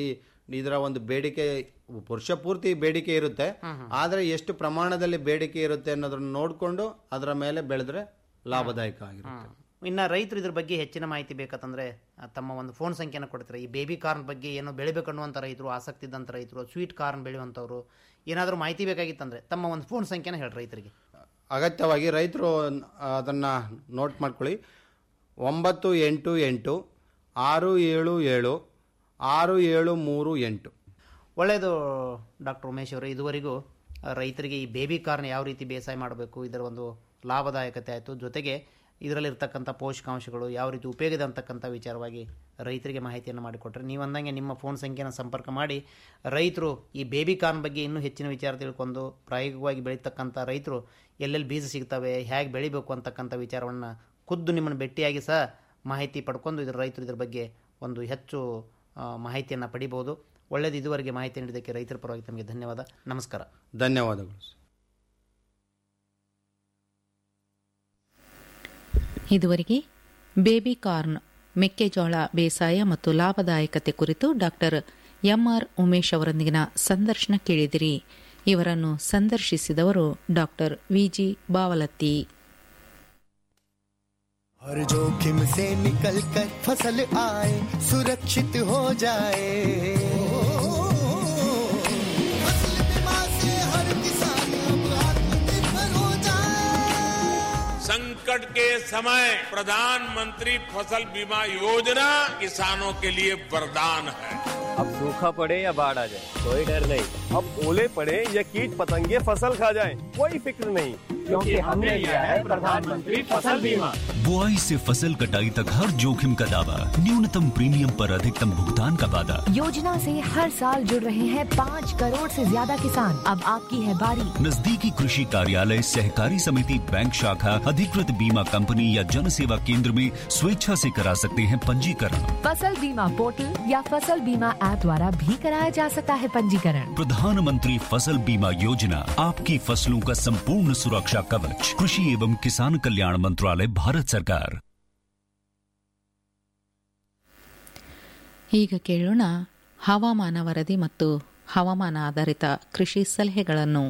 ಇದರ ಒಂದು ಬೇಡಿಕೆ ವರ್ಷ ಪೂರ್ತಿ ಬೇಡಿಕೆ ಇರುತ್ತೆ ಆದರೆ ಎಷ್ಟು ಪ್ರಮಾಣದಲ್ಲಿ ಬೇಡಿಕೆ ಇರುತ್ತೆ ಅನ್ನೋದನ್ನ ನೋಡಿಕೊಂಡು ಅದರ ಮೇಲೆ ಬೆಳೆದ್ರೆ ಲಾಭದಾಯಕ ಆಗಿರುತ್ತೆ ಇನ್ನು ರೈತರು ಇದ್ರ ಬಗ್ಗೆ ಹೆಚ್ಚಿನ ಮಾಹಿತಿ ಬೇಕಂತಂದ್ರೆ ಆ, ತಮ್ಮ ಒಂದು ಫೋನ್ ಸಂಖ್ಯೆನ ಕೊಡ್ತಾರೆ ಈ ಬೇಬಿ ಕಾರ್ನ್ ಬಗ್ಗೆ ಏನೋ ಬೆಳಿಬೇಕು ಅನ್ನುವಂಥ ರೈತರು ಆಸಕ್ತಿ ಇದ್ದಂಥ ರೈತರು ಸ್ವೀಟ್ ಕಾರ್ನ್ ಬೆಳೆಯುವಂಥವ್ರು ಏನಾದರೂ ಮಾಹಿತಿ ಬೇಕಾಗಿತ್ತಂದ್ರೆ ತಮ್ಮ ಒಂದು ಫೋನ್ ಸಂಖ್ಯೆನ ಹೇಳಿ ರೈತರಿಗೆ ಅಗತ್ಯವಾಗಿ ರೈತರು ಅದನ್ನು ನೋಟ್ ಮಾಡ್ಕೊಳ್ಳಿ ಒಂಬತ್ತು ಎಂಟು ಎಂಟು ಆರು ಏಳು ಏಳು ಆರು ಏಳು ಮೂರು ಎಂಟು ಒಳ್ಳೆಯದು ಡಾಕ್ಟರ್ ಉಮೇಶ್ ಅವರು ಇದುವರೆಗೂ ಆ, ರೈತರಿಗೆ ಈ ಬೇಬಿ ಕಾರ್ನ್ ಯಾವ ರೀತಿ ಬೇಸಾಯ ಮಾಡಬೇಕು ಇದರ ಒಂದು ಲಾಭದಾಯಕತೆ ಆಯಿತು ಜೊತೆಗೆ ಇದರಲ್ಲಿರ್ತಕ್ಕಂಥ ಪೋಷಕಾಂಶಗಳು ಯಾವ ರೀತಿ ಉಪಯೋಗ ಇದೆ ಅಂತಕ್ಕಂಥ ವಿಚಾರವಾಗಿ ರೈತರಿಗೆ ಮಾಹಿತಿಯನ್ನು ಮಾಡಿಕೊಟ್ರೆ ನೀವು ಅಂದಂಗೆ ನಿಮ್ಮ ಫೋನ್ ಸಂಖ್ಯೆನ ಸಂಪರ್ಕ ಮಾಡಿ ರೈತರು ಈ ಬೇಬಿ ಕಾರ್ನ್ ಬಗ್ಗೆ ಇನ್ನೂ ಹೆಚ್ಚಿನ ವಿಚಾರ ತಿಳ್ಕೊಂಡು ಪ್ರಾಯೋಗಿಕವಾಗಿ ಬೆಳೀತಕ್ಕಂಥ ರೈತರು ಎಲ್ಲೆಲ್ಲಿ ಬೀಜ ಸಿಗ್ತವೆ ಹೇಗೆ ಬೆಳಿಬೇಕು ಅಂತಕ್ಕಂಥ ವಿಚಾರವನ್ನು ಖುದ್ದು ನಿಮ್ಮನ್ನು ಭೇಟಿಯಾಗಿ ಸಹ ಮಾಹಿತಿ ಪಡ್ಕೊಂಡು ಇದರ ರೈತರು ಇದ್ರ ಬಗ್ಗೆ ಒಂದು ಹೆಚ್ಚು ಮಾಹಿತಿಯನ್ನು ಪಡಿಬೋದು ಒಳ್ಳೆಯದು ಇದುವರೆಗೆ ಮಾಹಿತಿ ನೀಡಿದ್ದಕ್ಕೆ ರೈತರ ಪರವಾಗಿ ತಮಗೆ ಧನ್ಯವಾದ ನಮಸ್ಕಾರ ಧನ್ಯವಾದಗಳು ಇದುವರೆಗೆ ಬೇಬಿ ಕಾರ್ನ್ ಮೆಕ್ಕೆಜೋಳ ಬೇಸಾಯ ಮತ್ತು ಲಾಭದಾಯಕತೆ ಕುರಿತು ಡಾಕ್ಟರ್ ಎಂಆರ್ ಉಮೇಶ್ ಅವರೊಂದಿಗಿನ ಸಂದರ್ಶನ ಕೇಳಿದಿರಿ ಇವರನ್ನು ಸಂದರ್ಶಿಸಿದವರು ಡಾಕ್ಟರ್ ವಿಜಿ ಬಾವಲತ್ತಿ हर जोखिम से निकल कर फसल आए सुरक्षित हो जाए फसल बीमा से हर किसान अब आत्मनिर्भर हो जाए संकट के समय प्रधानमंत्री फसल बीमा योजना किसानों के लिए वरदान है अब सूखा पड़े या बाढ़ आ जाए कोई डर नहीं अब ओले पड़े या कीट पतंगे फसल खा जाए कोई फिक्र नहीं क्योंकि हमने लिया है प्रधानमंत्री फसल बीमा बुआई से फसल कटाई तक हर जोखिम का दावा न्यूनतम प्रीमियम पर अधिकतम भुगतान का वादा योजना से हर साल जुड़ रहे हैं पाँच करोड़ से ज्यादा किसान अब आपकी है बारी नजदीकी कृषि कार्यालय सहकारी समिति बैंक शाखा अधिकृत बीमा कंपनी या जन सेवा केंद्र में स्वेच्छा से करा सकते हैं पंजीकरण फसल बीमा पोर्टल या फसल बीमा ऐप द्वारा भी कराया जा सकता है पंजीकरण प्रधानमंत्री फसल बीमा योजना आपकी फसलों का संपूर्ण सुरक्षा कवच कृषि एवं किसान कल्याण मंत्रालय भारत सरकार ಈಗ ಕೇಳೋಣ ಹವಾಮಾನ ವರದಿ ಮತ್ತು ಹವಾಮಾನ ಆಧಾರಿತ ಕೃಷಿ ಸಲಹೆಗಳನ್ನು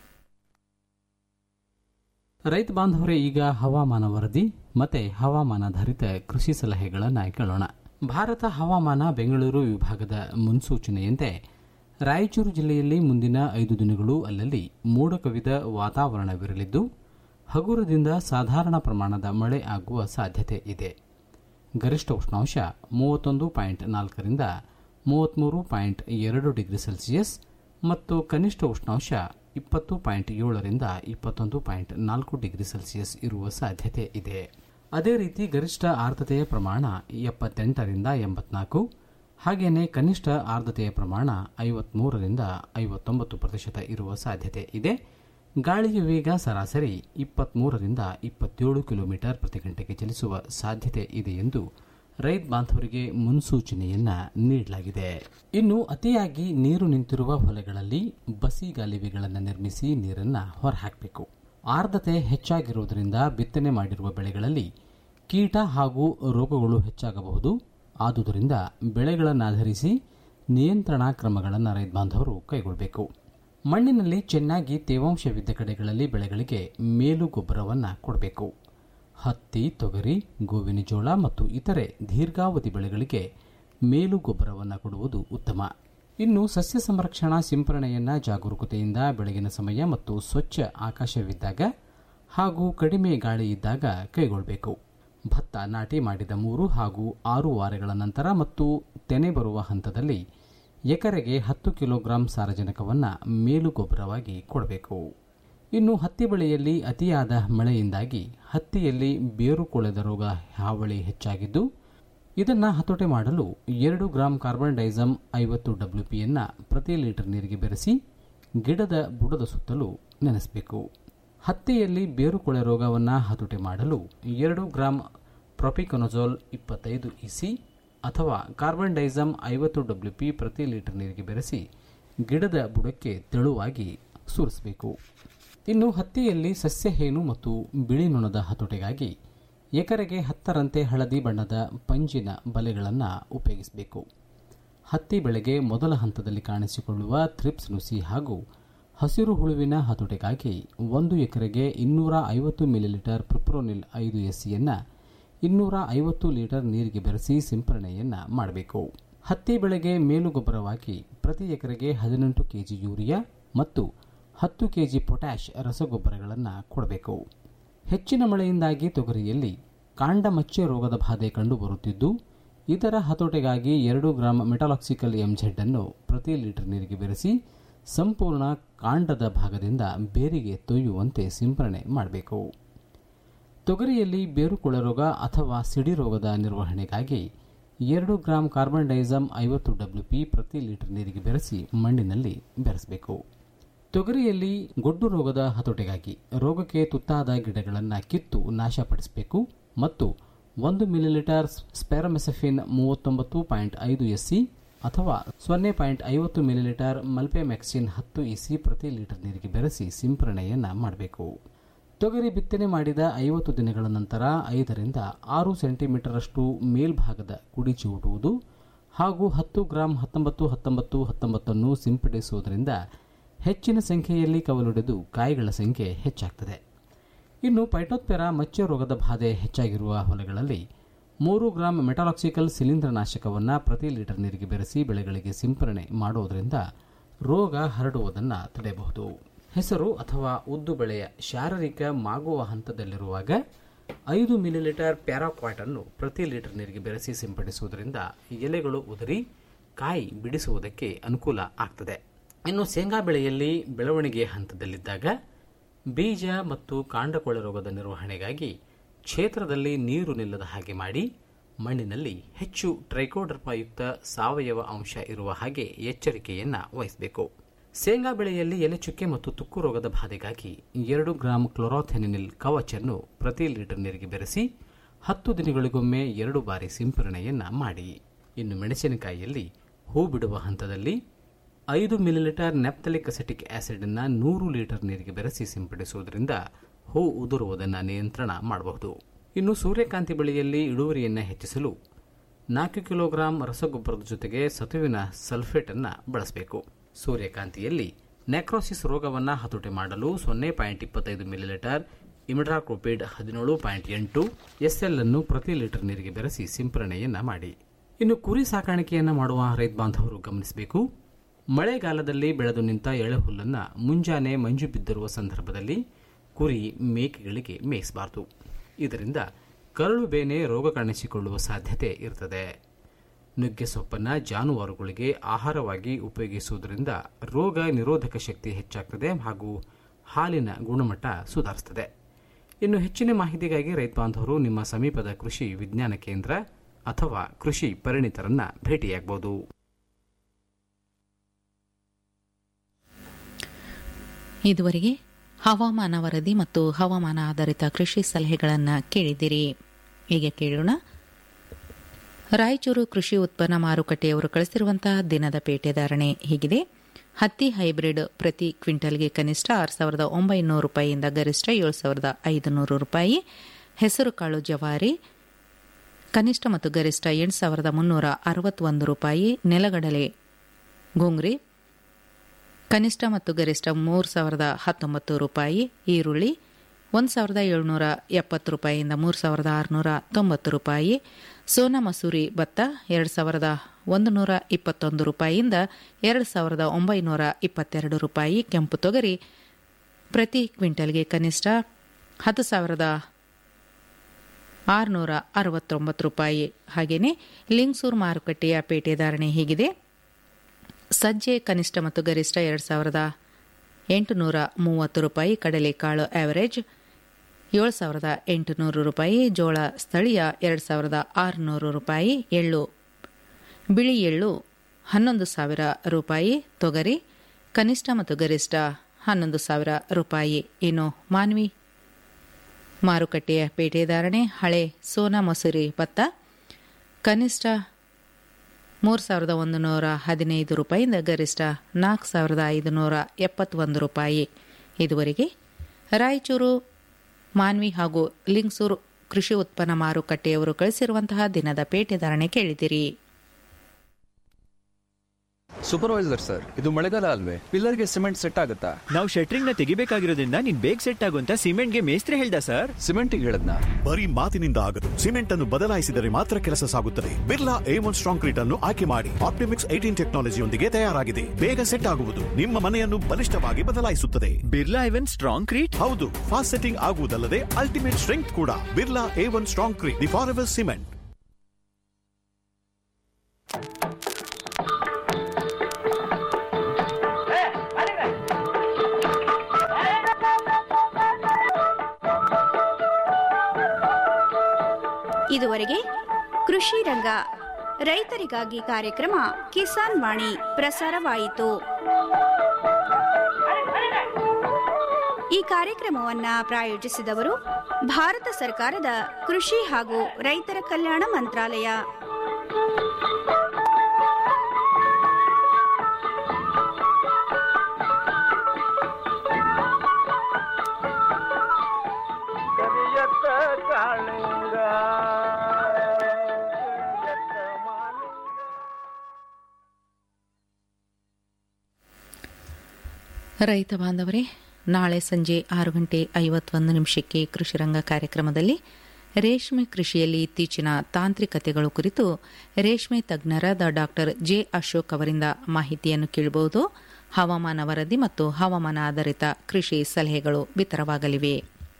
ರೈತ ಬಾಂಧವರೇ ಈಗ ಹವಾಮಾನ ವರದಿ ಮತ್ತೆ ಹವಾಮಾನಾಧಾರಿತ ಕೃಷಿ ಸಲಹೆಗಳನ್ನು ಕೇಳೋಣ ಭಾರತ ಹವಾಮಾನ ಬೆಂಗಳೂರು ವಿಭಾಗದ ಮುನ್ಸೂಚನೆಯಂತೆ ರಾಯಚೂರು ಜಿಲ್ಲೆಯಲ್ಲಿ ಮುಂದಿನ ಐದು ದಿನಗಳು ಅಲ್ಲಲ್ಲಿ ಮೋಡ ಕವಿದ ವಾತಾವರಣವಿರಲಿದ್ದು ಹಗುರದಿಂದ ಸಾಧಾರಣ ಪ್ರಮಾಣದ ಮಳೆ ಆಗುವ ಸಾಧ್ಯತೆ ಇದೆ ಗರಿಷ್ಠ ಉಷ್ಣಾಂಶ ಮೂವತ್ತೊಂದು ಪಾಯಿಂಟ್ ನಾಲ್ಕರಿಂದ ಮೂವತ್ತ್ಮೂರು ಪಾಯಿಂಟ್ ಎರಡು ಡಿಗ್ರಿ ಸೆಲ್ಸಿಯಸ್ ಮತ್ತು ಕನಿಷ್ಠ ಉಷ್ಣಾಂಶ ಇಪ್ಪತ್ತು ಪಾಯಿಂಟ್ ಏಳರಿಂದ ಇಪ್ಪತ್ತೊಂದು ಪಾಯಿಂಟ್ ನಾಲ್ಕು ಡಿಗ್ರಿ ಸೆಲ್ಸಿಯಸ್ ಇರುವ ಸಾಧ್ಯತೆ ಇದೆ ಅದೇ ರೀತಿ ಗರಿಷ್ಠ ಆರ್ದ್ರತೆಯ ಪ್ರಮಾಣ ಎಪ್ಪತ್ತೆಂಟರಿಂದ ಎಂಬತ್ನಾಲ್ಕು ಹಾಗೆಯೇ ಕನಿಷ್ಠ ಆರ್ದ್ರತೆಯ ಪ್ರಮಾಣ ಐವತ್ಮೂರರಿಂದ ಐವತ್ತೊಂಬತ್ತು ಪ್ರತಿಶತ ಇರುವ ಸಾಧ್ಯತೆ ಇದೆ ಗಾಳಿಯ ವೇಗ ಸರಾಸರಿ ಇಪ್ಪತ್ಮೂರರಿಂದ ಇಪ್ಪತ್ತೇಳು ಕಿಲೋಮೀಟರ್ ಪ್ರತಿ ಗಂಟೆಗೆ ಚಲಿಸುವ ಸಾಧ್ಯತೆ ಇದೆ ಎಂದು ರೈತ ಬಾಂಧವರಿಗೆ ಮುನ್ಸೂಚನೆಯನ್ನ ನೀಡಲಾಗಿದೆ ಇನ್ನು ಅತಿಯಾಗಿ ನೀರು ನಿಂತಿರುವ ಹೊಲೆಗಳಲ್ಲಿ ಬಸಿ ಗಾಲಿವೆಗಳನ್ನು ನಿರ್ಮಿಸಿ ನೀರನ್ನು ಹೊರಹಾಕಬೇಕು ಆರ್ದ್ರತೆ ಹೆಚ್ಚಾಗಿರುವುದರಿಂದ ಬಿತ್ತನೆ ಮಾಡಿರುವ ಬೆಳೆಗಳಲ್ಲಿ ಕೀಟ ಹಾಗೂ ರೋಗಗಳು ಹೆಚ್ಚಾಗಬಹುದು ಆದುದರಿಂದ ಬೆಳೆಗಳನ್ನಾಧರಿಸಿ ನಿಯಂತ್ರಣಾ ಕ್ರಮಗಳನ್ನು ರೈತ ಬಾಂಧವರು ಕೈಗೊಳ್ಳಬೇಕು ಮಣ್ಣಿನಲ್ಲಿ ಚೆನ್ನಾಗಿ ತೇವಾಂಶವಿದ್ದ ಕಡೆಗಳಲ್ಲಿ ಬೆಳೆಗಳಿಗೆ ಮೇಲು ಗೊಬ್ಬರವನ್ನು ಕೊಡಬೇಕು ಹತ್ತಿ ತೊಗರಿ ಗೋವಿನ ಜೋಳ ಮತ್ತು ಇತರೆ ದೀರ್ಘಾವಧಿ ಬೆಳೆಗಳಿಗೆ ಮೇಲು ಗೊಬ್ಬರವನ್ನು ಕೊಡುವುದು ಉತ್ತಮ ಇನ್ನು ಸಸ್ಯ ಸಂರಕ್ಷಣಾ ಸಿಂಪರಣೆಯನ್ನು ಜಾಗರೂಕತೆಯಿಂದ ಬೆಳಗಿನ ಸಮಯ ಮತ್ತು ಸ್ವಚ್ಛ ಆಕಾಶವಿದ್ದಾಗ ಹಾಗೂ ಕಡಿಮೆ ಗಾಳಿ ಇದ್ದಾಗ ಕೈಗೊಳ್ಳಬೇಕು ಭತ್ತ ನಾಟಿ ಮಾಡಿದ ಮೂರು ಹಾಗೂ ಆರು ವಾರಗಳ ನಂತರ ಮತ್ತು ತೆನೆ ಬರುವ ಹಂತದಲ್ಲಿ ಎಕರೆಗೆ ಹತ್ತು ಕಿಲೋಗ್ರಾಂ ಸಾರಜನಕವನ್ನು ಮೇಲು ಗೊಬ್ಬರವಾಗಿ ಕೊಡಬೇಕು ಇನ್ನು ಹತ್ತಿ ಬೆಳೆಯಲ್ಲಿ ಅತಿಯಾದ ಮಳೆಯಿಂದಾಗಿ ಹತ್ತಿಯಲ್ಲಿ ಬೇರು ಕೊಳೆದ ರೋಗ ಹಾವಳಿ ಹೆಚ್ಚಾಗಿದ್ದು ಇದನ್ನು ಹತೋಟಿ ಮಾಡಲು ಎರಡು ಗ್ರಾಂ ಕಾರ್ಬನ್ ಡೈಸಮ್ ಐವತ್ತು ಡಬ್ಲ್ಯೂಪಿಯನ್ನು ಪ್ರತಿ ಲೀಟರ್ ನೀರಿಗೆ ಬೆರೆಸಿ ಗಿಡದ ಬುಡದ ಸುತ್ತಲೂ ನೆನೆಸಬೇಕು ಹತ್ತಿಯಲ್ಲಿ ಬೇರು ಕೊಳೆ ರೋಗವನ್ನು ಹತೋಟಿ ಮಾಡಲು ಎರಡು ಗ್ರಾಂ ಪ್ರೊಪಿಕೊನಜೋಲ್ ಇಪ್ಪತ್ತೈದು ಇಸಿ ಅಥವಾ ಕಾರ್ಬನ್ ಡೈಸಮ್ ಐವತ್ತು ಡಬ್ಲ್ಯೂಪಿ ಪ್ರತಿ ಲೀಟರ್ ನೀರಿಗೆ ಬೆರೆಸಿ ಗಿಡದ ಬುಡಕ್ಕೆ ತೆಳುವಾಗಿ ಸುರಿಸಬೇಕು ಇನ್ನು ಹತ್ತಿಯಲ್ಲಿ ಸಸ್ಯ ಹೇನು ಮತ್ತು ಬಿಳಿ ನೊಣದ ಹತೋಟಿಗಾಗಿ ಎಕರೆಗೆ ಹತ್ತರಂತೆ ಹಳದಿ ಬಣ್ಣದ ಪಂಜಿನ ಬಲೆಗಳನ್ನು ಉಪಯೋಗಿಸಬೇಕು ಹತ್ತಿ ಬೆಳೆಗೆ ಮೊದಲ ಹಂತದಲ್ಲಿ ಕಾಣಿಸಿಕೊಳ್ಳುವ ಥ್ರಿಪ್ಸ್ ನುಸಿ ಹಾಗೂ ಹಸಿರು ಹುಳುವಿನ ಹತೋಟಿಗಾಗಿ ಒಂದು ಎಕರೆಗೆ ಇನ್ನೂರ ಐವತ್ತು ಮಿಲಿಲೀಟರ್ ಪ್ರಿಪ್ರೋನಿಲ್ ಐದು ಎಸ್ಸಿಯನ್ನು ಇನ್ನೂರ ಐವತ್ತು ಲೀಟರ್ ನೀರಿಗೆ ಬೆರೆಸಿ ಸಿಂಪರಣೆಯನ್ನು ಮಾಡಬೇಕು ಹತ್ತಿ ಬೆಳೆಗೆ ಮೇಲುಗೊಬ್ಬರವಾಗಿ ಪ್ರತಿ ಎಕರೆಗೆ ಹದಿನೆಂಟು ಕೆಜಿ ಯೂರಿಯಾ ಮತ್ತು ಹತ್ತು ಕೆಜಿ ಪೊಟ್ಯಾಷ್ ರಸಗೊಬ್ಬರಗಳನ್ನು ಕೊಡಬೇಕು ಹೆಚ್ಚಿನ ಮಳೆಯಿಂದಾಗಿ ತೊಗರಿಯಲ್ಲಿ ಕಾಂಡ ಮಚ್ಚೆ ರೋಗದ ಬಾಧೆ ಕಂಡುಬರುತ್ತಿದ್ದು ಇದರ ಹತೋಟಿಗಾಗಿ ಎರಡು ಗ್ರಾಂ ಮೆಟಾಲಾಕ್ಸಿಕಲ್ ಎಂಜೆಡ್ ಅನ್ನು ಪ್ರತಿ ಲೀಟರ್ ನೀರಿಗೆ ಬೆರೆಸಿ ಸಂಪೂರ್ಣ ಕಾಂಡದ ಭಾಗದಿಂದ ಬೇರಿಗೆ ತೊಯ್ಯುವಂತೆ ಸಿಂಪರಣೆ ಮಾಡಬೇಕು ತೊಗರಿಯಲ್ಲಿ ಬೇರುಕೊಳೆ ರೋಗ ಅಥವಾ ಸಿಡಿ ರೋಗದ ನಿರ್ವಹಣೆಗಾಗಿ ಎರಡು ಗ್ರಾಂ ಕಾರ್ಬನ್ ಡೈಸಮ್ ಐವತ್ತು ಡಬ್ಲ್ಯೂಪಿ ಪ್ರತಿ ಲೀಟರ್ ನೀರಿಗೆ ಬೆರೆಸಿ ಮಣ್ಣಿನಲ್ಲಿ ಬೆರೆಸಬೇಕು ತೊಗರಿಯಲ್ಲಿ ಗೊಡ್ಡು ರೋಗದ ಹತೋಟಿಗಾಗಿ ರೋಗಕ್ಕೆ ತುತ್ತಾದ ಗಿಡಗಳನ್ನು ಕಿತ್ತು ನಾಶಪಡಿಸಬೇಕು ಮತ್ತು ಒಂದು ಮಿಲಿಲೀಟರ್ ಸ್ಪೆರಮೆಸಫಿನ್ ಮೂವತ್ತೊಂಬತ್ತು ಪಾಯಿಂಟ್ ಐದು ಎಸ್ಸಿ ಅಥವಾ ಸೊನ್ನೆ ಪಾಯಿಂಟ್ ಐವತ್ತು ಮಿಲಿಲೀಟರ್ ಮಲ್ಪೆಮ್ಯಾಕ್ಸಿನ್ ಹತ್ತು ಇಸಿ ಪ್ರತಿ ಲೀಟರ್ ನೀರಿಗೆ ಬೆರೆಸಿ ಸಿಂಪರಣೆಯನ್ನು ಮಾಡಬೇಕು ತೊಗರಿ ಬಿತ್ತನೆ ಮಾಡಿದ ಐವತ್ತು ದಿನಗಳ ನಂತರ ಐದರಿಂದ ಆರು ಸೆಂಟಿಮೀಟರಷ್ಟು ಮೇಲ್ಭಾಗದ ಕುಡಿ ಚಿವುಟುವುದು ಹಾಗೂ ಹತ್ತು ಗ್ರಾಂ ಹತ್ತೊಂಬತ್ತು ಹತ್ತೊಂಬತ್ತು ಹತ್ತೊಂಬತ್ತನ್ನು ಸಿಂಪಡಿಸುವುದರಿಂದ ಹೆಚ್ಚಿನ ಸಂಖ್ಯೆಯಲ್ಲಿ ಕವಲೊಡೆದು ಕಾಯಿಗಳ ಸಂಖ್ಯೆ ಹೆಚ್ಚಾಗ್ತದೆ ಇನ್ನು ಪೈಟೋತ್ಪೆರಾ ಮಚ್ಚೆ ರೋಗದ ಬಾಧೆ ಹೆಚ್ಚಾಗಿರುವ ಹೊಲಗಳಲ್ಲಿ ಮೂರು ಗ್ರಾಂ ಮೆಟಾಲಾಕ್ಸಿಕಲ್ ಶಿಲೀಂಧ್ರನಾಶಕವನ್ನು ಪ್ರತಿ ಲೀಟರ್ ನೀರಿಗೆ ಬೆರೆಸಿ ಬೆಳೆಗಳಿಗೆ ಸಿಂಪರಣೆ ಮಾಡುವುದರಿಂದ ರೋಗ ಹರಡುವುದನ್ನು ತಡೆಯಬಹುದು ಹೆಸರು ಅಥವಾ ಉದ್ದು ಬೆಳೆಯ ಶಾರೀರಿಕ ಮಾಗುವ ಹಂತದಲ್ಲಿರುವಾಗ ಐದು ಮಿಲಿಲೀಟರ್ ಪ್ಯಾರಾಕ್ವಾಟ್ ಅನ್ನು ಪ್ರತಿ ಲೀಟರ್ ನೀರಿಗೆ ಬೆರೆಸಿ ಸಿಂಪಡಿಸುವುದರಿಂದ ಎಲೆಗಳು ಉದುರಿ ಕಾಯಿ ಬಿಡಿಸುವುದಕ್ಕೆ ಅನುಕೂಲ ಆಗ್ತದೆ ಇನ್ನು ಶೇಂಗಾ ಬೆಳೆಯಲ್ಲಿ ಬೆಳವಣಿಗೆ ಹಂತದಲ್ಲಿದ್ದಾಗ ಬೀಜ ಮತ್ತು ಕಾಂಡಕೊಳೆ ರೋಗದ ನಿರ್ವಹಣೆಗಾಗಿ ಕ್ಷೇತ್ರದಲ್ಲಿ ನೀರು ನಿಲ್ಲದ ಹಾಗೆ ಮಾಡಿ ಮಣ್ಣಿನಲ್ಲಿ ಹೆಚ್ಚು ಟ್ರೈಕೋಡರ್ಮಯುಕ್ತ ಸಾವಯವ ಅಂಶ ಇರುವ ಹಾಗೆ ಎಚ್ಚರಿಕೆಯನ್ನು ವಹಿಸಬೇಕು ಶೇಂಗಾ ಬೆಳೆಯಲ್ಲಿ ಎಲೆ ಚುಕ್ಕೆ ಮತ್ತು ತುಕ್ಕು ರೋಗದ ಬಾಧೆಗಾಗಿ ಎರಡು ಗ್ರಾಂ ಕ್ಲೊರಾಥೆನಿನಿಲ್ ಕವಚನ್ನು ಪ್ರತಿ ಲೀಟರ್ ನೀರಿಗೆ ಬೆರೆಸಿ ಹತ್ತು ದಿನಗಳಿಗೊಮ್ಮೆ ಎರಡು ಬಾರಿ ಸಿಂಪರಣೆಯನ್ನು ಮಾಡಿ ಇನ್ನು ಮೆಣಸಿನಕಾಯಿಯಲ್ಲಿ ಹೂ ಬಿಡುವ ಹಂತದಲ್ಲಿ ಐದು ಮಿಲಿಲೀಟರ್ ನೆಪ್ತಲಿಕ್ ಅಸೆಟಿಕ್ ಆಸಿಡ್ ಅನ್ನು ನೂರು ಲೀಟರ್ ನೀರಿಗೆ ಬೆರೆಸಿ ಸಿಂಪಡಿಸುವುದರಿಂದ ಹೂ ಉದುರುವುದನ್ನು ನಿಯಂತ್ರಣ ಮಾಡಬಹುದು ಇನ್ನು ಸೂರ್ಯಕಾಂತಿ ಬೆಳೆಯಲ್ಲಿ ಇಳುವರಿಯನ್ನು ಹೆಚ್ಚಿಸಲು ನಾಲ್ಕು ಕಿಲೋಗ್ರಾಂ ರಸಗೊಬ್ಬರದ ಜೊತೆಗೆ ಸತುವಿನ ಸಲ್ಫೇಟ್ ಅನ್ನು ಬಳಸಬೇಕು ಸೂರ್ಯಕಾಂತಿಯಲ್ಲಿ ನೆಕ್ರೋಸಿಸ್ ರೋಗವನ್ನು ಹತೋಟಿ ಮಾಡಲು ಸೊನ್ನೆ ಪಾಯಿಂಟ್ ಇಪ್ಪತ್ತೈದು ಮಿಲಿಲೀಟರ್ ಇಮಿಡ್ರಾಕ್ರೋಪಿಡ್ ಹದಿನೇಳು ಪಾಯಿಂಟ್ ಎಂಟು ಎಸ್ಎಲ್ ಅನ್ನು ಪ್ರತಿ ಲೀಟರ್ ನೀರಿಗೆ ಬೆರೆಸಿ ಸಿಂಪರಣೆಯನ್ನು ಮಾಡಿ ಇನ್ನು ಕುರಿ ಸಾಕಾಣಿಕೆಯನ್ನು ಮಾಡುವ ರೈತ ಬಾಂಧವರು ಗಮನಿಸಬೇಕು ಮಳೆಗಾಲದಲ್ಲಿ ಬೆಳೆದು ನಿಂತ ಎಳೆ ಹುಲ್ಲನ್ನು ಮುಂಜಾನೆ ಮಂಜು ಬಿದ್ದಿರುವ ಸಂದರ್ಭದಲ್ಲಿ ಕುರಿ ಮೇಕೆಗಳಿಗೆ ಮೇಯಿಸಬಾರದು ಇದರಿಂದ ಕರಳು ಬೇನೆ ರೋಗ ಕಾಣಿಸಿಕೊಳ್ಳುವ ಸಾಧ್ಯತೆ ಇರ್ತದೆ ನುಗ್ಗೆ ಸೊಪ್ಪನ್ನು ಜಾನುವಾರುಗಳಿಗೆ ಆಹಾರವಾಗಿ ಉಪಯೋಗಿಸುವುದರಿಂದ ರೋಗ ನಿರೋಧಕ ಶಕ್ತಿ ಹೆಚ್ಚಾಗ್ತದೆ ಹಾಗೂ ಹಾಲಿನ ಗುಣಮಟ್ಟ ಸುಧಾರಿಸ್ತದೆ ಇನ್ನು ಹೆಚ್ಚಿನ ಮಾಹಿತಿಗಾಗಿ ರೈತ ಬಾಂಧವರು ನಿಮ್ಮ ಸಮೀಪದ ಕೃಷಿ ವಿಜ್ಞಾನ ಕೇಂದ್ರ ಅಥವಾ ಕೃಷಿ ಪರಿಣಿತರನ್ನ ಭೇಟಿಯಾಗಬಹುದು ಇದುವರೆಗೆ ಹವಾಮಾನ ವರದಿ ಮತ್ತು ಹವಾಮಾನ ಆಧಾರಿತ ಕೃಷಿ ಸಲಹೆಗಳನ್ನು ಕೇಳಿದಿರಿ ಈಗ ಕೇಳೋಣ ರಾಯಚೂರು ಕೃಷಿ ಉತ್ಪನ್ನ ಮಾರುಕಟ್ಟೆಯವರು ಕಳಿಸಿರುವಂತಹ ದಿನದ ಪೇಟೆ ಧಾರಣೆ ಹೀಗಿದೆ ಹತ್ತಿ ಹೈಬ್ರಿಡ್ ಪ್ರತಿ ಕ್ವಿಂಟಲ್ಗೆ ಕನಿಷ್ಠ ಆರು ಸಾವಿರದ ಒಂಬೈನೂರು ರೂಪಾಯಿಯಿಂದ ಗರಿಷ್ಠ ಏಳು ಸಾವಿರದ ಐದುನೂರು ರೂಪಾಯಿ ಹೆಸರುಕಾಳು ಜವಾರಿ ಕನಿಷ್ಠ ಮತ್ತು ಗರಿಷ್ಠ ಎಂಟು ಸಾವಿರದ ಮುನ್ನೂರ ಅರವತ್ತೊಂದು ರೂಪಾಯಿ ನೆಲಗಡಲೆ ಗುಂಗ್ರಿ ಕನಿಷ್ಠ ಮತ್ತು ಗರಿಷ್ಠ ಮೂರು ಸಾವಿರದ ಹತ್ತೊಂಬತ್ತು ರೂಪಾಯಿ ಈರುಳ್ಳಿ ಒಂದು ಸಾವಿರದ ಏಳ್ನೂರ ಎಪ್ಪತ್ತು ರೂಪಾಯಿಯಿಂದ ಮೂರು ಸಾವಿರದ ಆರುನೂರ ತೊಂಬತ್ತು ರೂಪಾಯಿ ಸೋನಾ ಮಸೂರಿ ಭತ್ತ ಎರಡು ಸಾವಿರದ ಒಂದು ನೂರ ಇಪ್ಪತ್ತೊಂದು ರೂಪಾಯಿಯಿಂದ ಎರಡು ಸಾವಿರದ ಒಂಬೈನೂರ ಇಪ್ಪತ್ತೆರಡು ರೂಪಾಯಿ ಕೆಂಪು ತೊಗರಿ ಪ್ರತಿ ಕ್ವಿಂಟಲ್ಗೆ ಕನಿಷ್ಠ ಹತ್ತು ಸಾವಿರದ ಆರುನೂರ ಅರವತ್ತೊಂಬತ್ತು ರೂಪಾಯಿ ಹಾಗೆಯೇ ಲಿಂಗ್ಸೂರು ಮಾರುಕಟ್ಟೆಯ ಪೇಟೆ ಧಾರಣೆ ಹೀಗಿದೆ ಸಜ್ಜೆ ಕನಿಷ್ಠ ಮತ್ತು ಗರಿಷ್ಠ ಎರಡು ಸಾವಿರದ ಎಂಟುನೂರ ಮೂವತ್ತು ರೂಪಾಯಿ ಕಡಲೆಕಾಳು ಆವರೇಜ್ ಏಳು ಸಾವಿರದ ಎಂಟುನೂರು ರೂಪಾಯಿ ಜೋಳ ಸ್ಥಳೀಯ ಎರಡು ಸಾವಿರದ ಆರುನೂರು ರೂಪಾಯಿ ಎಳ್ಳು ಬಿಳಿ ಎಳ್ಳು ಹನ್ನೊಂದು ಸಾವಿರ ರೂಪಾಯಿ ತೊಗರಿ ಕನಿಷ್ಠ ಮತ್ತು ಗರಿಷ್ಠ ಹನ್ನೊಂದು ಸಾವಿರ ರೂಪಾಯಿ ಇನ್ನು ಮಾನ್ವಿ ಮಾರುಕಟ್ಟೆಯ ಪೇಟೆ ಧಾರಣೆ ಹಳೆ ಸೋನಾ ಮಸೂರಿ ಭತ್ತ ಕನಿಷ್ಠ ಮೂರು ಸಾವಿರದ ಒಂದು ನೂರ ಹದಿನೈದು ರೂಪಾಯಿಯಿಂದ ಗರಿಷ್ಠ ನಾಲ್ಕು ಸಾವಿರದ ಐದುನೂರ ಎಪ್ಪತ್ತೊಂದು ರೂಪಾಯಿ ಇದುವರೆಗೆ ರಾಯಚೂರು ಮಾನ್ವಿ ಹಾಗೂ ಲಿಂಗ್ಸೂರು ಕೃಷಿ ಉತ್ಪನ್ನ ಮಾರುಕಟ್ಟೆಯವರು ಕಳಿಸಿರುವಂತಹ ದಿನದ ಪೇಟೆ ಧಾರಣೆ ಕೇಳಿದಿರಿ ಸೂಪರ್ವೈಸರ್ ಸರ್ ಇದು ಮಳೆಗಾಲ ಅಲ್ವೇ ಪಿಲ್ಲರ್ಗೆ ಸಿಮೆಂಟ್ ಸೆಟ್ ಆಗುತ್ತಾ ನಾವು ಶೆಟ್ರಿಂಗ್ ನ ತೆಗಿಬೇಕಾಗಿರೋದ್ರಿಂದ ನೀನ್ ಬೇಗ ಸೆಟ್ ಆಗುವಂತ ಸಿಮೆಂಟ್ಗೆ ಮೇಸ್ತ್ರಿ ಹೇಳ್ದ ಸರ್ ಸಿಮೆಂಟಿಗೆ ಹೇಳದ್ನ ಬರೀ ಮಾತಿನಿಂದ ಆಗದು ಸಿಮೆಂಟ್ ಅನ್ನು ಬದಲಾಯಿಸಿದರೆ ಮಾತ್ರ ಕೆಲಸ ಸಾಗುತ್ತದೆ ಬಿರ್ಲಾ ಎ ಒನ್ ಸ್ಟ್ರಾಂಗ್ ಅನ್ನು ಆಯ್ಕೆ ಮಾಡಿ ಆಪ್ಟಿಮಿಕ್ಸ್ ಏಟೀನ್ ಟೆಕ್ನಾಲಜಿಯೊಂದಿಗೆ ತಯಾರಾಗಿದೆ ಬೇಗ ಸೆಟ್ ಆಗುವುದು ನಿಮ್ಮ ಮನೆಯನ್ನು ಬಲಿಷ್ಠವಾಗಿ ಬದಲಾಯಿಸುತ್ತದೆ ಬಿರ್ಲಾ ಐವನ್ ಸ್ಟ್ರಾಂಗ್ ಕ್ರೀಟ್ ಹೌದು ಫಾಸ್ಟ್ ಸೆಟ್ಟಿಂಗ್ ಆಗುವುದಲ್ಲದೆ ಅಲ್ಟಿಮೇಟ್ ಸ್ಟ್ರೆಂಗ್ ಕೂಡ Birla A one strong crete the forever cement ಇದುವರೆಗೆ ಕೃಷಿ ರಂಗ ರೈತರಿಗಾಗಿ ಕಾರ್ಯಕ್ರಮ ಕಿಸಾನ್ ವಾಣಿ ಪ್ರಸಾರವಾಯಿತು ಈ ಕಾರ್ಯಕ್ರಮವನ್ನ ಪ್ರಾಯೋಜಿಸಿದವರು ಭಾರತ ಸರ್ಕಾರದ ಕೃಷಿ ಹಾಗೂ ರೈತರ ಕಲ್ಯಾಣ ಮಂತ್ರಾಲಯ ಕರಿಯತ್ತ ಕಾಳಿಂಗ ಕರಿಯತ್ತ ಮಾಲಿಂಗ ರೈತ ಬಾಂಧವರೇ ನಾಳೆ ಸಂಜೆ ಆರು ಗಂಟೆ ಐವತ್ತೊಂದು ನಿಮಿಷಕ್ಕೆ ಕೃಷಿರಂಗ ಕಾರ್ಯಕ್ರಮದಲ್ಲಿ ರೇಷ್ಮೆ ಕೃಷಿಯಲ್ಲಿ ಇತ್ತೀಚಿನ ತಾಂತ್ರಿಕತೆಗಳು ಕುರಿತು ರೇಷ್ಮೆ ತಜ್ಞರಾದ ಡಾಕ್ಟರ್ ಜೆ ಅಶೋಕ್ ಅವರಿಂದ ಮಾಹಿತಿಯನ್ನು ಕೇಳಬಹುದು ಹವಾಮಾನ ವರದಿ ಮತ್ತು ಹವಾಮಾನ ಆಧಾರಿತ ಕೃಷಿ ಸಲಹೆಗಳು ಬಿತ್ತರವಾಗಲಿವೆ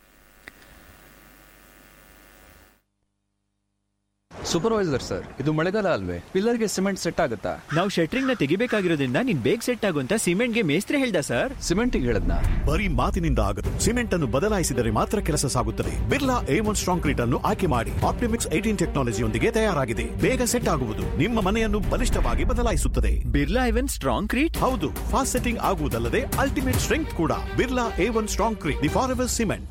ಸೂಪರ್ವೈಸರ್ ಸರ್ ಇದು ಮಳೆಗಾಲ ಅಲ್ವೇ ಪಿಲ್ಲರ್ಗೆ ಸಿಮೆಂಟ್ ಸೆಟ್ ಆಗುತ್ತಾ ನಾವು ಶೆಟ್ರಿಂಗ್ ನ ತೆಗಿಬೇಕಾಗಿರೋದ್ರಿಂದ ನೀನ್ ಬೇಗ ಸೆಟ್ ಆಗುವಂತ ಸಿಮೆಂಟ್ಗೆ ಮೇಸ್ತ್ರಿ ಹೇಳ್ದ ಸರ್ ಸಿಮೆಂಟಿಗೆ ಹೇಳದ್ನ ಬರೀ ಮಾತಿನಿಂದ ಆಗದು ಸಿಮೆಂಟ್ ಅನ್ನು ಬದಲಾಯಿಸಿದರೆ ಮಾತ್ರ ಕೆಲಸ ಸಾಗುತ್ತದೆ ಬಿರ್ಲಾ ಎ ಒನ್ ಸ್ಟ್ರಾಂಗ್ ಅನ್ನು ಆಯ್ಕೆ ಮಾಡಿ ಆಪ್ಟಿಮಿಕ್ಸ್ ಏಟೀನ್ ಟೆಕ್ನಾಲಜಿಯೊಂದಿಗೆ ತಯಾರಾಗಿದೆ ಬೇಗ ಸೆಟ್ ಆಗುವುದು ನಿಮ್ಮ ಮನೆಯನ್ನು ಬಲಿಷ್ಠವಾಗಿ ಬದಲಾಯಿಸುತ್ತದೆ ಬಿರ್ಲಾ ಐವನ್ ಸ್ಟ್ರಾಂಗ್ ಕ್ರೀಟ್ ಹೌದು ಫಾಸ್ಟ್ ಸೆಟ್ಟಿಂಗ್ ಆಗುವುದಲ್ಲದೆ ಅಲ್ಟಿಮೇಟ್ ಸ್ಟ್ರೆಂಗ್ ಕೂಡ Birla A one strong crete the forever cement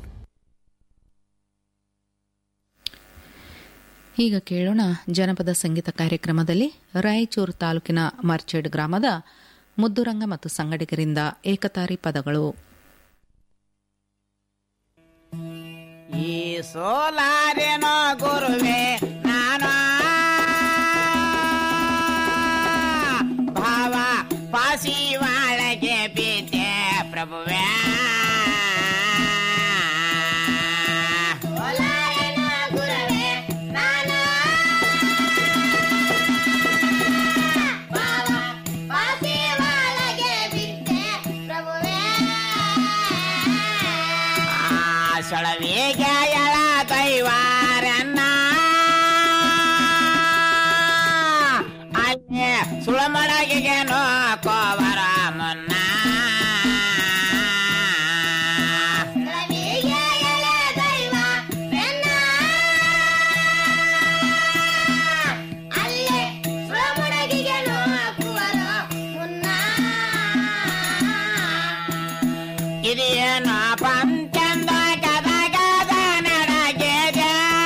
ಈಗ ಕೇಳೋಣ ಜನಪದ ಸಂಗೀತ ಕಾರ್ಯಕ್ರಮದಲ್ಲಿ ರಾಯಚೂರು ತಾಲೂಕಿನ ಮರ್ಚೆಡ್ ಗ್ರಾಮದ ಮುದ್ದುರಂಗ ಮತ್ತು ಸಂಗಡಿಗರಿಂದ ಏಕತಾರಿ ಪದಗಳು ಈ ಸೋಲಾರೇನೋ ಗುರುವೆ ನಾನು ಭಾವ ಪಾಸಿ ಒಳಗೆ ಬಿದ್ದೆ ಪ್ರಭುವೇ ಆ ಸೊಳವಿಗೆ ಎಳ ದೈವಾರನ್ನ ಅಲ್ಲೇ ಸುಳಮಡಗಿಗೆ ನೋಕೋವರ ಮುನ್ನ ಇದೇನೋ ಪಂಚಂದ ಗದ ಗದ ನಡಗೆದ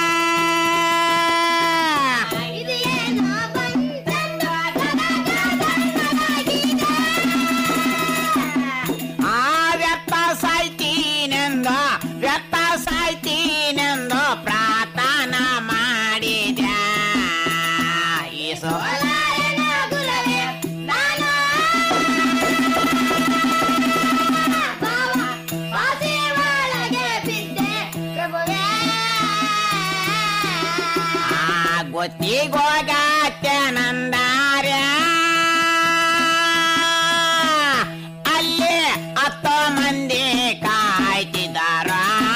ಆ ವ್ಯರ್ಥ ಸಾಯ್ತೀನೆಂದು ವ್ಯರ್ಥ ಸಾಯ್ತೀನೆಂದು ಪ್ರಾರ್ಥನ ಮಾಡಿದ ಈ ಸೋಲ ಗೊತ್ತಿಗೋಗಾತ್ಯನಂದಾರ್ಯ ಅಲ್ಲಿ ಹತ್ತು ಮಂದಿ ಕಾಯ್ತಿದ್ದಾರ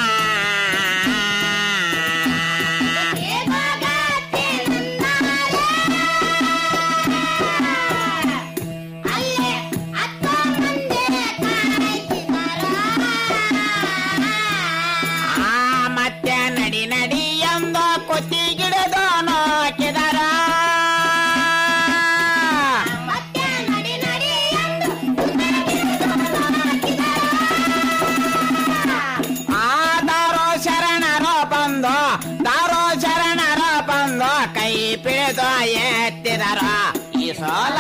ಆ ಮತ್ತೆ ನಡಿ ನಡಿ ಎಂದು ಕುತ್ತಿಗಿಡದು ನೋಕಿದರ ಆ ದಾರೋ ಶರಣರೋ ಬಂದು ದಾರೋ ಶರಣರೋ ಬಂದು ಕೈ ಪಿಡಿದು ಎತ್ತಿದರ ಈ ಸೋಲ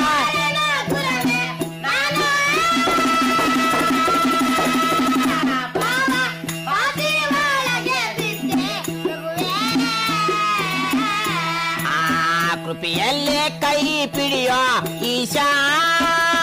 ಆ ಕೃಪೆಯಲ್ಲೇ ಕೈ ಪಿಡಿಯೋ ಈಶಾ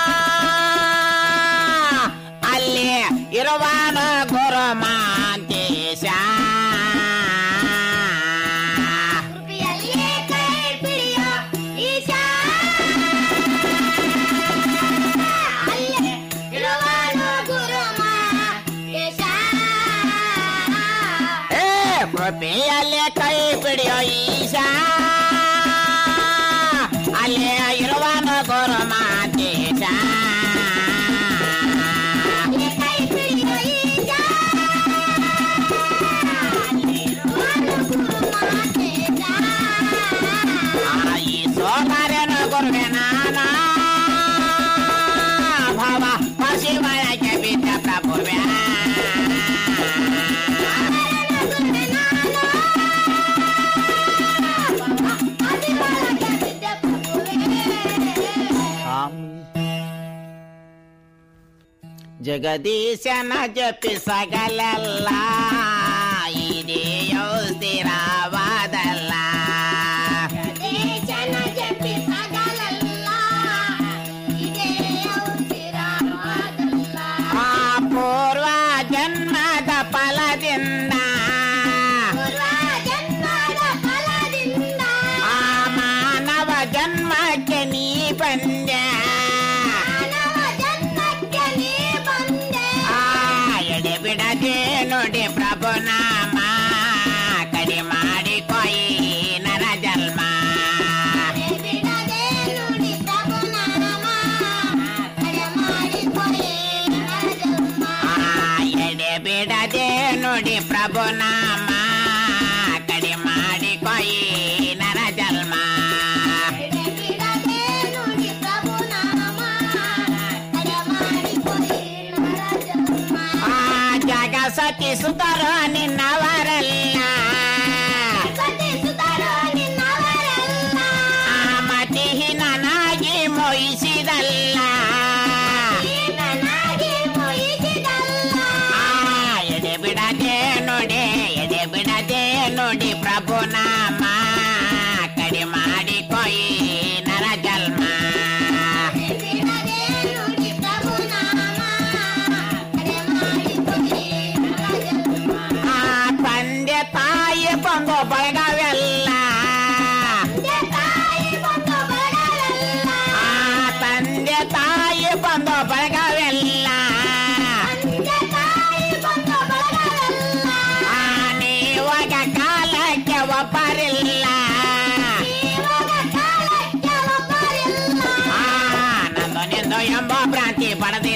ಕೃಪೆಯಲ್ಲೇ ಕೈ ಬಿಡಿಯೋ ಈಶ ಅಲ್ಲೇ ಇರುವನು ಗುರು ಮಾತೇಶ ಆ, ಈ ಸೋಮರನ ಗುರುವೆ ನಾನ ಭವ ಪಶಿವಳಕ್ಕೆ ಬಿದ್ದ ಪ್ರಭುವೆ ಜಗದೀಶನ ಜಪಿಸಗಲಲ್ಲ ಇದೆಯೋ ಸ್ಥಿರವಾದಲ್ಲ ಆ ಪೂರ್ವ ಜನ್ಮದ ಫಲದಿಂದ ಆ ಮಾನವ ಜನ್ಮಕ್ಕೆ ನೀ ಬಂದೆ ಆ ಎಡೆ ಬಿಡದೆ ನೋಡಿ ಪ್ರಭು ನಾಮ ಕಡಿ ಮಾಡಿ ಕೊಯಿ ನರ ಜನ್ಮ ಆ ಎಡೆ ಬಿಡದೆ ನೋಡಿ ಪ್ರಭು ನಾಮ ಕಡಿ ಮಾಡಿ ಕೊಯಿ ನರ ಜನ್ಮ ಆ ಜಗ ಸತಿ ಸುತರ ನಿನ್ನವರಲ್ಲ ಆ ಮತಿಹೀನನಾಗಿ ಮೊಯಿಸಿದಲ್ಲ ಆ ಎಡೆ ಬಿಡದೆ ನೋಡಿ ಎಡೆ ಬಿಡದೆ ನೋಡಿ ಪ್ರಭು ನಾಮ ಕಡಿ ಮಾಡಿ ಕೊಯಿ ನರ ಜನ್ಮ ಆ ತಂದೆ ತಾಯಿ ಬಂದು ಬಳಗವೆಲ್ಲ ಆ ತಂದೆ ತಾಯಿ ಬಂದು ಬಳಗವೆಲ್ಲ ಆ ನೀವಾಗ ಕಾಲಕ್ಕೆ ಒಬ್ಬರಿಲ್ಲ ಆ ನಂದು ನಿಂದು ಎಂಬ ಭ್ರಾಂತಿ ಪಡೆದಿ